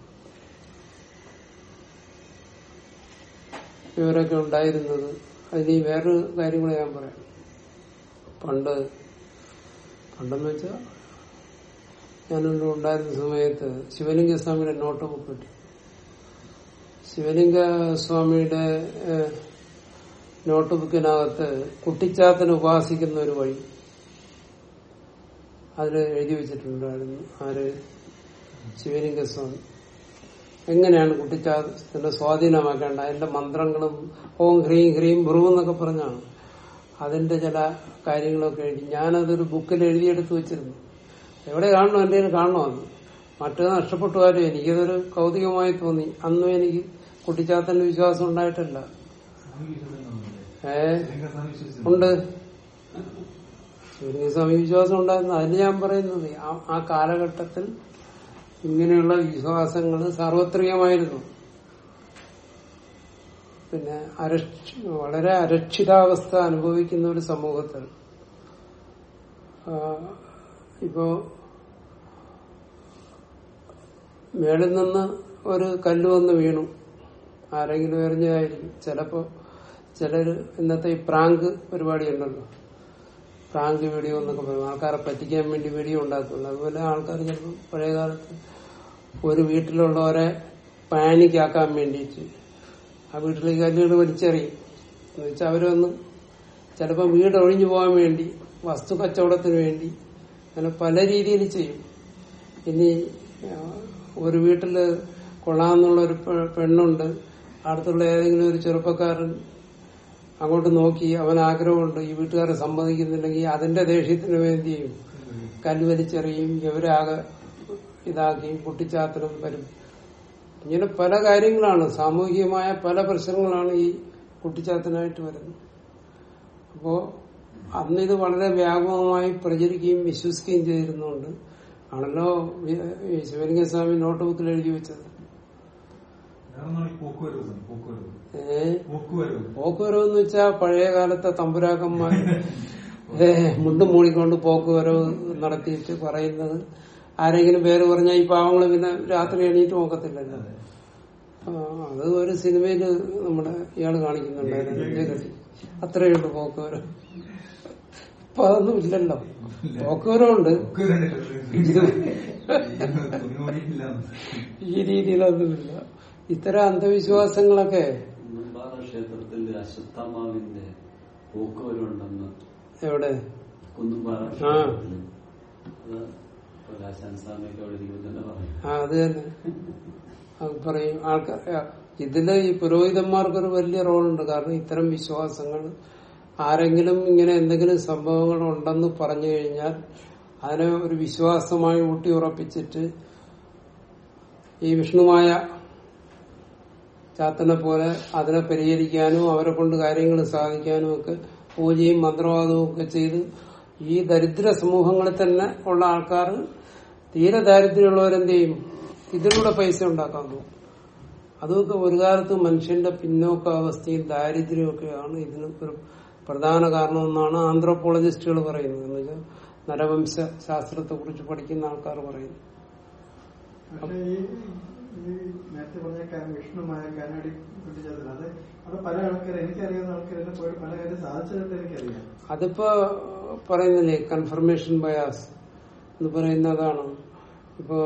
ഇവരൊക്കെ ഉണ്ടായിരുന്നത് അതിന് വേറൊരു കാര്യം കൂടെ ഞാൻ പറയാം പണ്ട് പണ്ടെന്ന് വെച്ചാൽ ഞാനിവിടെ ഉണ്ടായിരുന്ന സമയത്ത് ശിവലിംഗ സ്വാമിയുടെ നോട്ട് ബുക്ക് കിട്ടി ശിവലിംഗ സ്വാമിയുടെ ഏഹ്, നോട്ട് ബുക്കിനകത്ത് കുട്ടിച്ചാത്തന് ഉപാസിക്കുന്ന ഒരു വഴി അതിൽ എഴുതി വെച്ചിട്ടുണ്ടായിരുന്നു ആര് ശിവലിംഗ സ്വാമി എങ്ങനെയാണ് കുട്ടിച്ചാത്തനെ സ്വാധീനമാക്കേണ്ട അതിന്റെ മന്ത്രങ്ങളും ഓം ഹ്രീം ഹ്രീം ഭ്രൂ എന്നൊക്കെ പറഞ്ഞാണ് അതിന്റെ ചില കാര്യങ്ങളൊക്കെ എഴുതി ഞാനതൊരു ബുക്കിൽ എഴുതിയെടുത്ത് വെച്ചിരുന്നു എവിടെ കാണണോ എന്റെ കയ്യിൽ കാണണോ അന്ന് മറ്റേത് നഷ്ടപ്പെട്ടു കാര്യം എനിക്കതൊരു കൗതുകമായി തോന്നി അന്നും എനിക്ക് കുട്ടിച്ചാത്തന്റെ വിശ്വാസം ഉണ്ടായിട്ടല്ല ഏ ഉണ്ട് സ്വാമി വിശ്വാസം ഉണ്ടായിരുന്നു അതിന് ഞാൻ പറയുന്നത് ആ- ആ കാലഘട്ടത്തിൽ ഇങ്ങനെയുള്ള വിശ്വാസങ്ങൾ സാർവത്രികമായിരുന്നു പിന്നെ അരക്ഷ വളരെ അരക്ഷിതാവസ്ഥ അനുഭവിക്കുന്ന ഒരു സമൂഹത്തിൽ ആ, ഇപ്പോ മേളിൽ നിന്ന് ഒരു കല്ല് വന്ന് വീണു ആരെങ്കിലും എറിഞ്ഞതായിരിക്കും ചിലപ്പോ ചിലര് ഇന്നത്തെ ഈ പ്രാങ്ക് പരിപാടി ഉണ്ടല്ലോ പ്രാങ്ക് വീഡിയോ എന്നൊക്കെ പറയും ആൾക്കാരെ പറ്റിക്കാൻ വേണ്ടി വീഡിയോ ഉണ്ടാക്കുന്നുണ്ട് അതുപോലെ ആൾക്കാർ ചിലപ്പോൾ പഴയ കാലത്ത് ഒരു വീട്ടിലുള്ളവരെ പാനിക് ആക്കാൻ വേണ്ടിയിട്ട് ആ വീട്ടിലേക്ക് കല്ലുകൾ വലിച്ചെറിയും എന്ന് വെച്ചാൽ അവരൊന്ന് ചിലപ്പോൾ വീട് ഒഴിഞ്ഞു പോകാൻ വേണ്ടി വസ്തു കച്ചവടത്തിന് വേണ്ടി അങ്ങനെ പല രീതിയിൽ ചെയ്യും ഇനി ആ, ഒരു വീട്ടില് കൊള്ളാമെന്നുള്ള ഒരു പെ- പെണ്ണുണ്ട് അടുത്തുള്ള ഏതെങ്കിലും ഒരു ചെറുപ്പക്കാരൻ അങ്ങോട്ട് നോക്കി അവൻ ആഗ്രഹമുണ്ട് ഈ വീട്ടുകാരെ സമ്മതിക്കുന്നില്ലെങ്കിൽ അതിന്റെ ദേഷ്യത്തിന് വേണ്ടിയും കല്ല് വലിച്ചെറിയും ഇവരാകെ ഇതാക്കി പൊട്ടിച്ചാത്തലും വരും ഇങ്ങനെ പല കാര്യങ്ങളാണ് സാമൂഹികമായ പല പ്രശ്നങ്ങളാണ് ഈ കുട്ടിച്ചാത്തനായിട്ട് വരുന്നത് അപ്പോ അന്ന് ഇത് വളരെ വ്യാപകമായി പ്രചരിക്കുകയും വിശ്വസിക്കുകയും ചെയ്തിരുന്നുണ്ട് ആണല്ലോ വി- ഈ ശിവലിംഗ സ്വാമി നോട്ട് ബുക്കിൽ എഴുതി വെച്ചത് പോക്കുവരവ് പോക്കുവരവ് ഏഹ് പോക്കുവരവ് പോക്കുവരവ് എന്ന് വെച്ചാൽ പഴയ കാലത്തെ തമ്പുരാക്കന്മാർ ഏ, മുണ്ടും മൂടിക്കൊണ്ട് പോക്കുവരവ് നടത്തിയിട്ട് പറയുന്നത് ആരെങ്കിലും പേര് പറഞ്ഞാൽ ഈ പാവങ്ങള് പിന്നെ രാത്രി എണീറ്റ് നോക്കത്തില്ലല്ലോ ആ, അത് ഒരു സിനിമയില് നമ്മുടെ ഇയാള് കാണിക്കുന്നുണ്ടായിരുന്നു ജഗതി അത്രയേ ഉള്ളൂ പോക്കുവരവ് ഇപ്പൊ അതൊന്നും ഇല്ലല്ലോ പോക്കുവരവുണ്ട് തുണിമണിയില്ല ഈ രീതിയിലൊന്നുമില്ല ഇത്തരം അന്ധവിശ്വാസങ്ങളൊക്കെ കുന്നുംപാറ ക്ഷേത്രത്തിന്റെ അശ്വത്ഥമാവിന്റെ പോക്കുവരുണ്ടെന്ന് എവിടെ കുന്നുംപാറ ആ. ക്ഷേത്രത്തില് അത് പ്രകാശാൻ സ്വാമിയൊക്കെ അവിടെ ഇരിക്കുമ്പോൾ തന്നെ പറയും ആ അത് തന്നെ അത് പറയും ആൾക്കാർ ഇതില് ഈ പുരോഹിതന്മാർക്കൊരു വലിയ റോളുണ്ട് കാരണം ഇത്തരം വിശ്വാസങ്ങൾ ആരെങ്കിലും ഇങ്ങനെ എന്തെങ്കിലും സംഭവങ്ങൾ ഉണ്ടെന്ന് പറഞ്ഞു കഴിഞ്ഞാൽ അതിനെ ഒരു വിശ്വാസമായി ഊട്ടി ഉറപ്പിച്ചിട്ട് ഈ വിഷ്ണുമായ ചാത്തനെ പോലെ അതിനെ പരിഹരിക്കാനും അവരെ കൊണ്ട് കാര്യങ്ങൾ സാധിക്കാനും ഒക്കെ പൂജയും മന്ത്രവാദവും ഒക്കെ ചെയ്ത് ഈ ദരിദ്ര സമൂഹങ്ങളിൽ തന്നെ ഉള്ള ആൾക്കാർ തീരെ ദാരിദ്ര്യമുള്ളവരെന്ത് ചെയ്യും ഇതിലൂടെ പൈസ ഉണ്ടാക്കാൻ പോകും അതൊക്കെ ഒരു കാലത്ത് മനുഷ്യന്റെ പിന്നോക്കാവസ്ഥയും ദാരിദ്ര്യമൊക്കെയാണ് ഇതിന് ഒരു പ്രധാന കാരണമെന്നാണ് ആന്ത്രോപോളജിസ്റ്റുകൾ പറയുന്നത് എന്ന് വെച്ചാൽ നരവംശ ശാസ്ത്രത്തെ കുറിച്ച് പഠിക്കുന്ന ആൾക്കാർ പറയുന്നു പക്ഷേ ഈ ഈ നേരത്തെ പറഞ്ഞ കാര്യം വിഷ്ണുമായ കനാടി കുട്ടിച്ചതിൽ അത് അത് പല ആൾക്കാർ എനിക്കറിയാവുന്ന ആൾക്കാരെ പോയി പല കാര്യം സാധിച്ചതായിട്ട് എനിക്കറിയാം അതിപ്പോ പറയുന്നില്ലേ കൺഫർമേഷൻ ബയാസ് എന്ന് പറയുന്നതാണ് ഇപ്പോ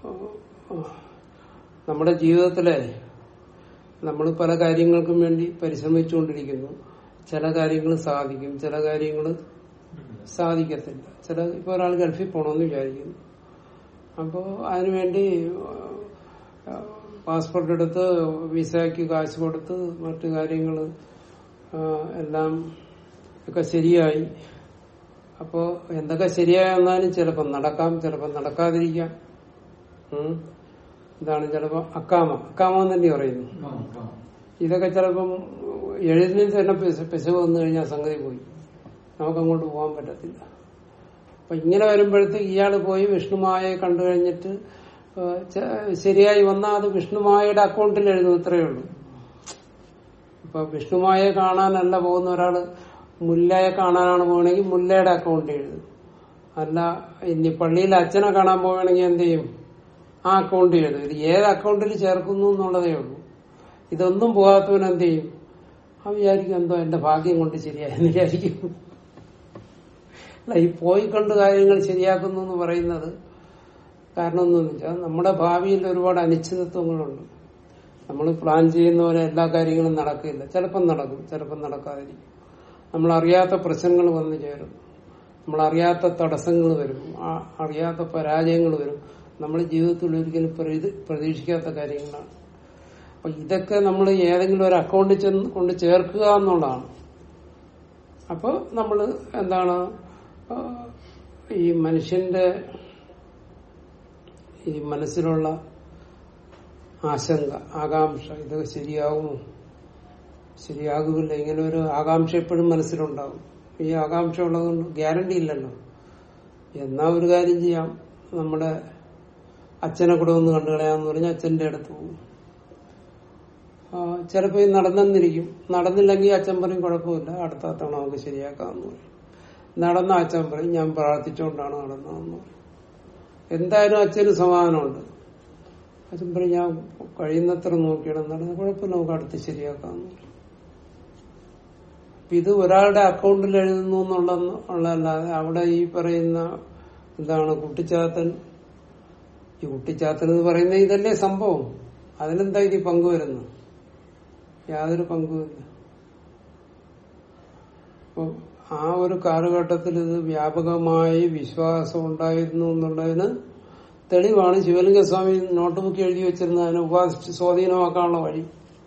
നമ്മുടെ ജീവിതത്തിലെ നമ്മൾ പല കാര്യങ്ങൾക്കും വേണ്ടി പരിശ്രമിച്ചുകൊണ്ടിരിക്കുന്നു ചില കാര്യങ്ങൾ സാധിക്കും ചില കാര്യങ്ങൾ സാധിക്കത്തില്ല ചില ഇപ്പൊ ഒരാൾ ഗൾഫിൽ പോകണമെന്ന് വിചാരിക്കുന്നു അപ്പോ അതിനുവേണ്ടി പാസ്പോർട്ട് എടുത്ത് വിസയ്ക്ക് കാശ് കൊടുത്ത് മറ്റു കാര്യങ്ങൾ എല്ലാം ഒക്കെ ശരിയായി അപ്പോ എന്തൊക്കെ ശരിയായി വന്നാലും ചിലപ്പോൾ നടക്കാം ചിലപ്പോൾ നടക്കാതിരിക്കാം ഉം. ഇതാണ് ചിലപ്പോ അക്കാമ അക്കാമ എന്ന് തന്നെ പറയുന്നു ഇതൊക്കെ ചിലപ്പം എഴുതിൽ തന്നെ പിശ- പിശക് വന്നു കഴിഞ്ഞാൽ സംഗതി പോയി നമുക്കങ്ങോട്ട് പോകാൻ പറ്റത്തില്ല അപ്പൊ ഇങ്ങനെ വരുമ്പോഴത്തേക്ക് ഇയാൾ പോയി വിഷ്ണുമായെ കണ്ടു കഴിഞ്ഞിട്ട് ഏഹ് ച- ശരിയായി വന്നാൽ അത് വിഷ്ണുമായയുടെ അക്കൗണ്ടിൽ എഴുതും ഇത്രയേ ഉള്ളൂ ഇപ്പൊ വിഷ്ണുമായെ കാണാനല്ല പോകുന്ന ഒരാള് മുല്ലയെ കാണാനാണ് പോകണമെങ്കിൽ മുല്ലയുടെ അക്കൗണ്ടിൽ എഴുതും അല്ല ഇനി പള്ളിയിൽ അച്ഛനെ കാണാൻ പോവുകയാണെങ്കിൽ എന്ത് ചെയ്യും ആ അക്കൗണ്ടിൽ എഴുതും ഇത് ഏത് അക്കൗണ്ടിൽ ചേർക്കുന്നു എന്നുള്ളതേ ഉള്ളൂ ഇതൊന്നും പോകാത്തവൻ എന്ത് ചെയ്യും ആ വിചാരിക്കും എന്തോ എന്റെ ഭാഗ്യം കൊണ്ട് ശരിയായെന്ന് വിചാരിക്കും അല്ല ഈ പോയി കണ്ട് കാര്യങ്ങൾ ശരിയാക്കുന്നു എന്ന് പറയുന്നത് കാരണം എന്താണെന്ന് വെച്ചാൽ നമ്മുടെ ഭാവിയിൽ ഒരുപാട് അനിശ്ചിതത്വങ്ങളുണ്ട് നമ്മൾ പ്ലാൻ ചെയ്യുന്ന പോലെ എല്ലാ കാര്യങ്ങളും നടക്കില്ല ചിലപ്പം നടക്കും ചിലപ്പം നടക്കാതിരിക്കും നമ്മൾ അറിയാത്ത പ്രശ്നങ്ങൾ വന്നു ചേരും നമ്മൾ അറിയാത്ത തടസ്സങ്ങൾ വരും ആ അറിയാത്ത പരാജയങ്ങൾ വരും നമ്മൾ ജീവിതത്തിൽ ഒരിക്കലും പ്രതി- പ്രതീക്ഷിക്കാത്ത കാര്യങ്ങളാണ് അപ്പൊ ഇതൊക്കെ നമ്മൾ ഏതെങ്കിലും ഒരു അക്കൗണ്ടിൽ ചെന്ന് കൊണ്ട് ചേർക്കുക എന്നുള്ളതാണ് അപ്പൊ നമ്മൾ എന്താണ് ആ, ഈ മനുഷ്യന്റെ ഈ മനസ്സിലുള്ള ആശങ്ക ആകാംക്ഷ ഇതൊക്കെ ശരിയാവുമോ ശരിയാകുമില്ല ഇങ്ങനെ ഒരു ആകാംക്ഷ എപ്പോഴും മനസ്സിലുണ്ടാവും ഈ ആകാംക്ഷ ഉള്ളതുകൊണ്ട് ഗ്യാരണ്ടി ഇല്ലല്ലോ എന്നാ ഒരു കാര്യം ചെയ്യാം നമ്മുടെ അച്ഛനെ കൂടെ ഒന്ന് കണ്ടു കളയാന്ന് പറഞ്ഞാൽ അച്ഛന്റെ അടുത്ത് പോകും ആ, ചിലപ്പോ ഇത് നടന്നെന്നിരിക്കും നടന്നില്ലെങ്കിൽ അച്ഛൻ പറയും കുഴപ്പമില്ല അടുത്ത തവണ നമുക്ക് ശരിയാക്കാമെന്ന് പറയും നടന്ന അച്ഛൻ പറയും ഞാൻ പ്രാർത്ഥിച്ചുകൊണ്ടാണ് നടന്നതെന്ന് പറയും എന്തായാലും അച്ഛന് സമാധാനമുണ്ട് അച്ഛൻ പറയും ഞാൻ കഴിയുന്നത്ര നോക്കിയാണ് നടന്നത് കുഴപ്പമില്ല നമുക്ക് അടുത്ത് ശരിയാക്കാമെന്ന് പറയും അപ്പൊ ഇത് ഒരാളുടെ അക്കൗണ്ടിൽ എഴുതുന്നു എന്നുള്ള ഉള്ളതല്ലാതെ അവിടെ ഈ പറയുന്ന എന്താണ് കുട്ടിച്ചാത്തൻ ഈ കുട്ടിച്ചാത്തൻ എന്ന് പറയുന്ന ഇതല്ലേ സംഭവം അതിനെന്താ ഇത് പങ്കുവരുന്നു യാതൊരു പങ്കുമില്ല അപ്പൊ ആ ഒരു കാലഘട്ടത്തിൽ ഇത് വ്യാപകമായി വിശ്വാസം ഉണ്ടായിരുന്നു എന്നുള്ളതിന് തെളിവാണ് ശിവലിംഗ സ്വാമി നോട്ട് ബുക്ക് എഴുതി വെച്ചിരുന്ന അതിനെ ഉപാസിച്ച് സ്വാധീനമാക്കാനുള്ള വഴി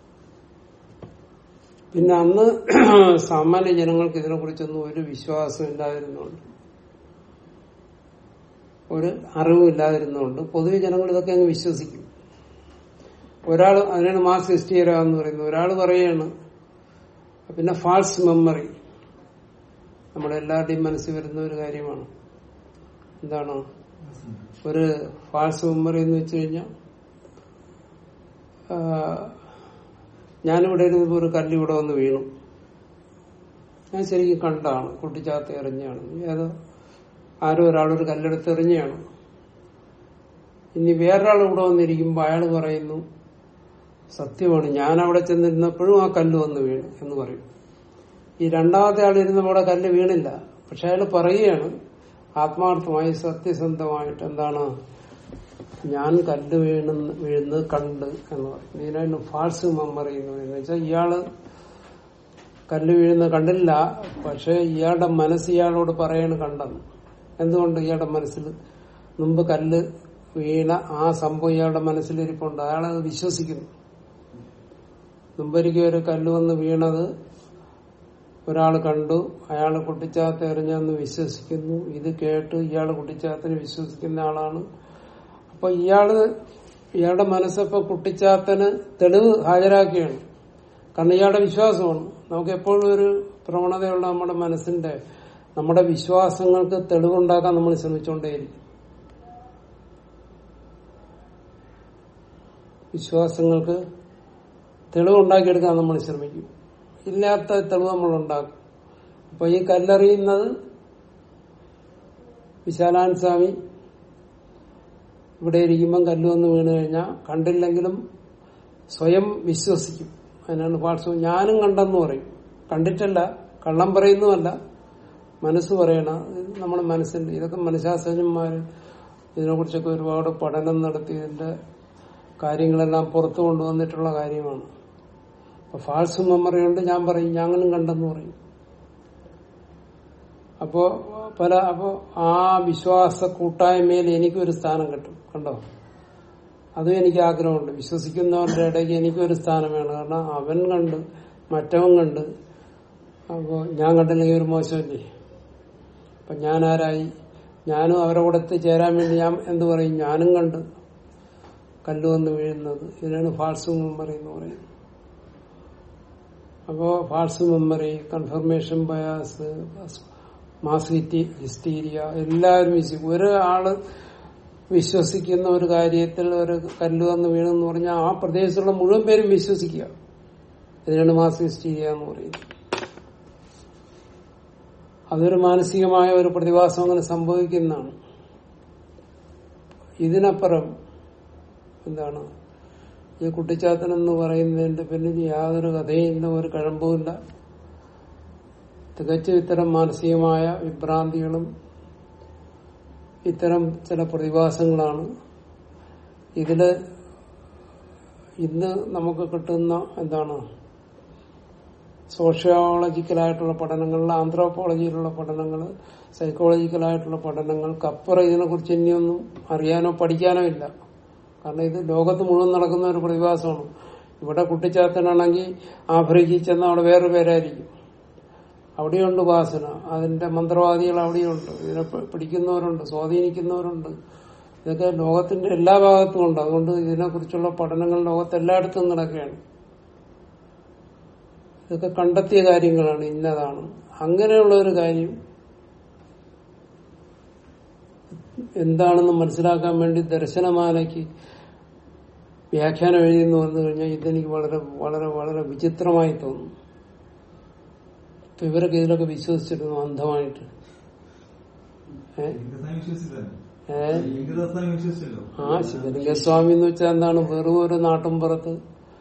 പിന്നെ അന്ന് സാമാന്യ ജനങ്ങൾക്ക് ഇതിനെ കുറിച്ചൊന്നും ഒരു വിശ്വാസം ഇല്ലാതിരുന്നുണ്ട് ഒരു അറിവും ഇല്ലാതിരുന്നുകൊണ്ട് പൊതുവെ ജനങ്ങൾ ഇതൊക്കെ അങ്ങ് വിശ്വസിക്കും ഒരാൾ അതിനാണ് മാസ് ഹിസ്റ്റീര എന്ന് പറയുന്നത് ഒരാൾ പറയാണ് പിന്നെ ഫാൾസ് മെമ്മറി നമ്മുടെ എല്ലാവരുടെയും മനസ്സിൽ വരുന്ന ഒരു കാര്യമാണ് എന്താണ് ഒരു ഫാൾസ് മെമ്മറി എന്ന് വെച്ച് കഴിഞ്ഞാൽ ഞാനിവിടെ ഇരുന്നപ്പോ ഒരു കല്ല് ഇവിടെ വന്ന് വീണു ഞാൻ ശരിക്കും കണ്ടാണ് കുട്ടിച്ചാത്ത എറിഞ്ഞാണ് ഏതോ ആരോ ഒരാളൊരു കല്ലെടുത്ത് എറിഞ്ഞാണ് ഇനി വേറൊരാൾ ഇവിടെ വന്നിരിക്കുമ്പോൾ അയാൾ പറയുന്നു സത്യമാണ് ഞാൻ അവിടെ ചെന്നിരുന്നപ്പോഴും ആ കല്ല് വന്ന് വീണു എന്ന് പറയും ഈ രണ്ടാമത്തെ ആൾ ഇരുന്നപ്പോൾ അവിടെ കല്ല് വീണില്ല പക്ഷെ അയാൾ പറയുകയാണ് ആത്മാർത്ഥമായി സത്യസന്ധമായിട്ട് എന്താണ് ഞാൻ കല്ല് വീണ വീഴുന്നത് കണ്ട് എന്ന് പറയും ഇതിനാണ് ഫാൾസ് മെമ്മറി എന്ന് പറയുന്നത് വെച്ചാൽ ഇയാള് കല്ല് വീഴുന്നത് കണ്ടില്ല പക്ഷെ ഇയാളുടെ മനസ്സ് ഇയാളോട് പറയാണ് കണ്ടെന്ന് എന്തുകൊണ്ട് ഇയാളുടെ മനസ്സിൽ മുമ്പ് കല്ല് വീണ ആ സംഭവം ഇയാളുടെ മനസ്സിലിരിപ്പുണ്ട് അയാളത് വിശ്വസിക്കുന്നു മുമ്പൊരിക്കൽ ഒരു കല്ല് വന്ന് വീണത് ഒരാൾ കണ്ടു അയാൾ കുട്ടിച്ചാത്ത എറിഞ്ഞെന്ന് വിശ്വസിക്കുന്നു ഇത് കേട്ട് ഇയാൾ കുട്ടിച്ചാത്തനെ വിശ്വസിക്കുന്ന ആളാണ് അപ്പൊ ഇയാള് ഇയാളുടെ മനസ്സപ്പോ കുട്ടിച്ചാത്തന് തെളിവ് ഹാജരാക്കിയാണ് കാരണം ഇയാളുടെ വിശ്വാസമാണ് നമുക്ക് എപ്പോഴും ഒരു പ്രവണതയുള്ള നമ്മുടെ മനസ്സിന്റെ നമ്മുടെ വിശ്വാസങ്ങൾക്ക് തെളിവുണ്ടാക്കാൻ നമ്മൾ ശ്രമിച്ചുകൊണ്ടേയിരിക്കും വിശ്വാസങ്ങൾക്ക് തെളിവുണ്ടാക്കിയെടുക്കാൻ നമ്മൾ ശ്രമിക്കും ഇല്ലാത്ത തെളിവ് നമ്മൾ ഉണ്ടാക്കും അപ്പൊ ഈ കല്ലെറിയുന്നത് വിശാലാൻ സ്വാമി ഇവിടെ ഇരിക്കുമ്പം കല്ല് വന്ന് വീണ് കഴിഞ്ഞാൽ കണ്ടില്ലെങ്കിലും സ്വയം വിശ്വസിക്കും അതിനാണ് പാർശ്വം ഞാനും കണ്ടെന്ന് പറയും കണ്ടിട്ടല്ല കള്ളം പറയുന്നുമല്ല മനസ്സ് പറയണ ഇത് നമ്മുടെ മനസ്സിന്റെ ഇതൊക്കെ മനഃശാസ്ത്രജ്ഞന്മാർ ഇതിനെക്കുറിച്ചൊക്കെ ഒരുപാട് പഠനം നടത്തി ഇതിന്റെ കാര്യങ്ങളെല്ലാം പുറത്തു കൊണ്ടുവന്നിട്ടുള്ള കാര്യമാണ് അപ്പൊ ഫാൾസ് മെമ്മറി ഉണ്ട് ഞാൻ പറയും ഞാനും കണ്ടെന്ന് പറയും അപ്പോ പല അപ്പോ ആ വിശ്വാസ കൂട്ടായ്മയിൽ എനിക്കൊരു സ്ഥാനം കിട്ടും കണ്ടോ അതും എനിക്ക് ആഗ്രഹമുണ്ട് വിശ്വസിക്കുന്നവരുടെ ഇടയ്ക്ക് എനിക്കൊരു സ്ഥാനം വേണം കാരണം അവൻ കണ്ട് മറ്റവൻ കണ്ട് അപ്പോ ഞാൻ കണ്ടില്ലെങ്കിൽ ഒരു മോശമല്ലേ അപ്പൊ ഞാൻ ആരായി ഞാനും അവരെ കൂടെ ചേരാൻ വേണ്ടി ഞാൻ എന്ത് പറയും ഞാനും കണ്ട് കല്ല് വന്ന് വീഴുന്നത് ഇതിനാണ് ഫാൾസ് മെമ്മറി എന്ന് പറയുന്നത് അപ്പോ false memory confirmation bias mass hysteria എല്ലാവരും വിശ്വസിക്കും ഒരാള് വിശ്വസിക്കുന്ന ഒരു കാര്യത്തിൽ ഒരു കല്ല് വന്ന് വീണെന്ന് പറഞ്ഞാൽ ആ പ്രദേശത്തുള്ള മുഴുവൻ പേരും വിശ്വസിക്കുക ഇതിനാണ് മാസ് ഹിസ്റ്റീരിയ എന്ന് പറയുന്നത് അതൊരു മാനസികമായ ഒരു പ്രതിഭാസം അങ്ങനെ സംഭവിക്കുന്നതാണ് ഇതിനപ്പുറം എന്താണ് ഈ കുട്ടിച്ചാത്തൻ എന്ന് പറയുന്നതിന്റെ പിന്നിൽ യാതൊരു കഥയില്ല ഒരു കഴമ്പുമില്ല തികച്ചും ഇത്തരം മാനസികമായ വിഭ്രാന്തികളും ഇത്തരം ചില പ്രതിഭാസങ്ങളാണ് ഇതില് ഇന്ന് നമുക്ക് കിട്ടുന്ന എന്താണ് സോഷ്യോളജിക്കലായിട്ടുള്ള പഠനങ്ങളിൽ ആന്ത്രോപോളജിയിലുള്ള പഠനങ്ങൾ സൈക്കോളജിക്കലായിട്ടുള്ള പഠനങ്ങൾക്കപ്പുറം ഇതിനെക്കുറിച്ച് ഇനിയൊന്നും അറിയാനോ പഠിക്കാനോ ഇല്ല കാരണം ഇത് ലോകത്ത് മുഴുവൻ നടക്കുന്ന ഒരു പ്രതിഭാസമാണ് ഇവിടെ കുട്ടിച്ചാത്തനാണെങ്കിൽ ആഫ്രിക്കയിൽ ചെന്ന അവിടെ വേറെ പേരായിരിക്കും അവിടെയുണ്ട് വാസന അതിന്റെ മന്ത്രവാദികൾ അവിടെയുണ്ട് ഇതിനെ പ- പിടിക്കുന്നവരുണ്ട് സ്വാധീനിക്കുന്നവരുണ്ട് ഇതൊക്കെ ലോകത്തിന്റെ എല്ലാ ഭാഗത്തും ഉണ്ട് അതുകൊണ്ട് ഇതിനെക്കുറിച്ചുള്ള പഠനങ്ങൾ ലോകത്ത് എല്ലായിടത്തും നടക്കുകയാണ് ഇതൊക്കെ കണ്ടെത്തിയ കാര്യങ്ങളാണ് ഇന്നതാണ് അങ്ങനെയുള്ള ഒരു കാര്യം എന്താണെന്ന് മനസ്സിലാക്കാൻ വേണ്ടി ദർശനമാലയ്ക്ക് വ്യാഖ്യാനം എഴുതിയെന്ന് വന്നു കഴിഞ്ഞാൽ ഇതെനിക്ക് വളരെ വളരെ വളരെ വിചിത്രമായി തോന്നുന്നു ഇപ്പൊ ഇവരൊക്കെ ഇതിലൊക്കെ വിശ്വസിച്ചിരുന്നു അന്ധമായിട്ട് ഏ ലിംഗസ്വാമി വിശ്വസിച്ചല്ലോ ഏ ലിംഗസ്വാമി വിശ്വസിച്ചല്ലോ ആ ശിവലിംഗസ്വാമി എന്ന് വെച്ചാൽ എന്താണ് വെറും ഒരു നാട്ടുംപുറത്ത്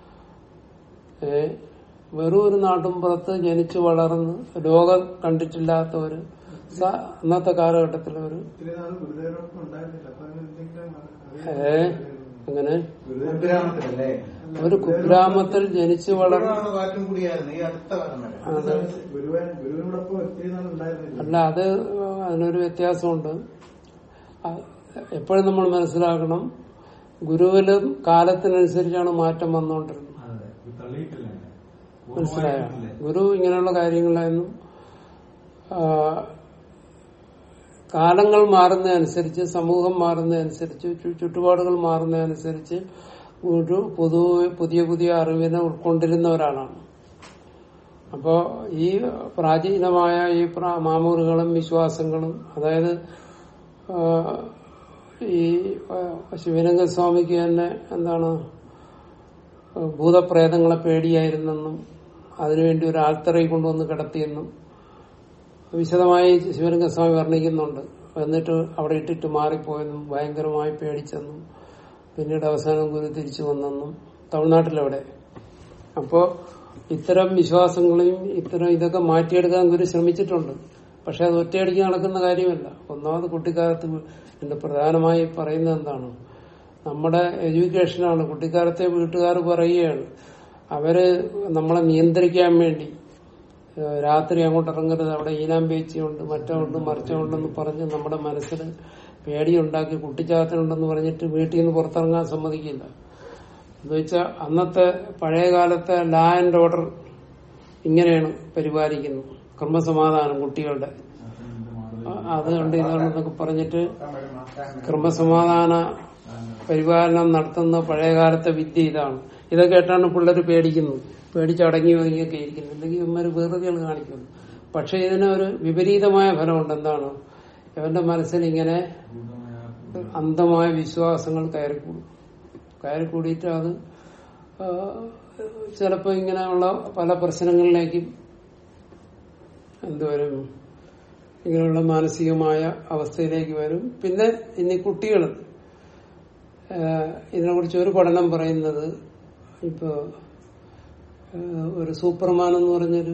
ഏ വെറും ഒരു നാട്ടുംപുറത്ത് ജനിച്ചു വളർന്ന് ലോകം കണ്ടിട്ടില്ലാത്ത ഒരു സ- അന്നത്തെ കാലഘട്ടത്തിലെ ഒരു ഇത്തിരി നാൾ ഗുരുദേവനൊപ്പം ഉണ്ടായിരുന്നില്ല അപ്പൊ അതിന് എന്തെങ്കിലും ഏ അങ്ങനെ കുഗ്രാമത്തിലല്ലേ ഒരു കുഗ്രാമത്തിൽ ജനിച്ചു വളർന്ന് കുഗ്രാമ കാറ്റും കൂടിയായിരുന്നു ഈ അടുത്ത കാലം വരെ അതെ ഗുരുവൻ ഗുരുവിനോടൊപ്പം ഒത്തിരി നാൾ ഉണ്ടായിരുന്നില്ല അല്ല അത് അതിനൊരു വ്യത്യാസമുണ്ട് അ- എപ്പോഴും നമ്മൾ മനസ്സിലാക്കണം ഗുരുവിലും കാലത്തിനനുസരിച്ചാണ് മാറ്റം വന്നുകൊണ്ടിരുന്നത് അതെ ഇത് തള്ളിയിട്ടില്ല എന്നെ. മനസ്സിലായോ പൂർണ്ണമായിട്ടില്ല. ഗുരു ഇങ്ങനെയുള്ള കാര്യങ്ങളായിരുന്നു ആ, കാലങ്ങൾ മാറുന്നതനുസരിച്ച് സമൂഹം മാറുന്നതനുസരിച്ച് ചു- ചുറ്റുപാടുകൾ മാറുന്നതനുസരിച്ച് ഒരു പുതു പുതിയ പുതിയ അറിവിനെ ഉൾക്കൊണ്ടിരുന്ന ഒരാളാണ് അപ്പോ ഈ പ്രാചീനമായ ഈ പ്ര- മാമൂലുകളും വിശ്വാസങ്ങളും അതായത് ആ, ഈ ആ, ശിവലിംഗ സ്വാമിക്ക് തന്നെ എന്താണ് ഭൂതപ്രേതങ്ങളെ പേടിയായിരുന്നെന്നും അതിനുവേണ്ടി ഒരു ആൽത്തറയിൽ കൊണ്ടുവന്ന് കിടത്തിയെന്നും വിശദമായി ശിവലിംഗസ്വാമി വർണ്ണിക്കുന്നുണ്ട് എന്നിട്ട് അവിടെ ഇട്ടിട്ട് മാറിപ്പോയെന്നും ഭയങ്കരമായി പേടിച്ചെന്നും പിന്നീട് അവസാനം ഗുരു തിരിച്ചു വന്നെന്നും തമിഴ്നാട്ടിലവിടെ അപ്പോ ഇത്തരം വിശ്വാസങ്ങളെയും ഇത്തരം ഇതൊക്കെ മാറ്റിയെടുക്കാൻ ഗുരു ശ്രമിച്ചിട്ടുണ്ട് പക്ഷെ അത് ഒറ്റയടിക്ക് നടക്കുന്ന കാര്യമല്ല ഒന്നാമത് കുട്ടിക്കാലത്ത് എന്റെ പ്രധാനമായി പറയുന്നത് എന്താണ് നമ്മുടെ എഡ്യൂക്കേഷനാണ് കുട്ടിക്കാലത്തെ വീട്ടുകാർ പറയുകയാണ് അവര് നമ്മളെ നിയന്ത്രിക്കാൻ വേണ്ടി ഏഹ് രാത്രി അങ്ങോട്ട് ഇറങ്ങരുത് അവിടെ ഈനാം പേച്ചിയുണ്ട് മറ്റുണ്ട് മറിച്ചുണ്ടെന്ന് പറഞ്ഞ് നമ്മുടെ മനസ്സിൽ പേടിയുണ്ടാക്കി കുട്ടിച്ചാത്തനുണ്ടെന്ന് പറഞ്ഞിട്ട് വീട്ടിൽ നിന്ന് പുറത്തിറങ്ങാൻ സമ്മതിക്കില്ല എന്ന് വെച്ചാൽ അന്നത്തെ പഴയ കാലത്തെ ലാ ആൻഡ് ഓർഡർ ഇങ്ങനെയാണ് പരിപാലിക്കുന്നത് ക്രമസമാധാനം കുട്ടികളുടെ അ- അതുകൊണ്ട് ഇതാണെന്നൊക്കെ പറഞ്ഞിട്ട് ക്രമസമാധാന പരിപാലനം നടത്തുന്ന പഴയകാലത്തെ വിദ്യ ഇതാണ് ഇതൊക്കെ കേട്ടാണ് പിള്ളേർ പേടിക്കുന്നത് പേടിച്ചടങ്ങി ഒതുങ്ങിയൊക്കെ ഇരിക്കുന്നത് അല്ലെങ്കിൽ ഇവന്മാര് വേറുകൾ കാണിക്കുന്നു പക്ഷെ ഇതിന് ഒരു വിപരീതമായ ഫലമുണ്ട് എന്താണ് ഇവന്റെ മനസ്സിൽ ഇങ്ങനെ അന്ധമായ വിശ്വാസങ്ങൾ കയറിക്കൂടും കയറിക്കൂടിയിട്ട് അത് ആ, ചിലപ്പോ ഇങ്ങനെയുള്ള പല പ്രശ്നങ്ങളിലേക്കും എന്തുവരും ഇങ്ങനെയുള്ള മാനസികമായ അവസ്ഥയിലേക്ക് വരും പിന്നെ ഇനി കുട്ടികൾ ഇതിനെ കുറിച്ച് ഒരു പഠനം പറയുന്നത് ഇപ്പോ ഏഹ്, ഒരു സൂപ്പർമാൻ എന്ന് പറഞ്ഞൊരു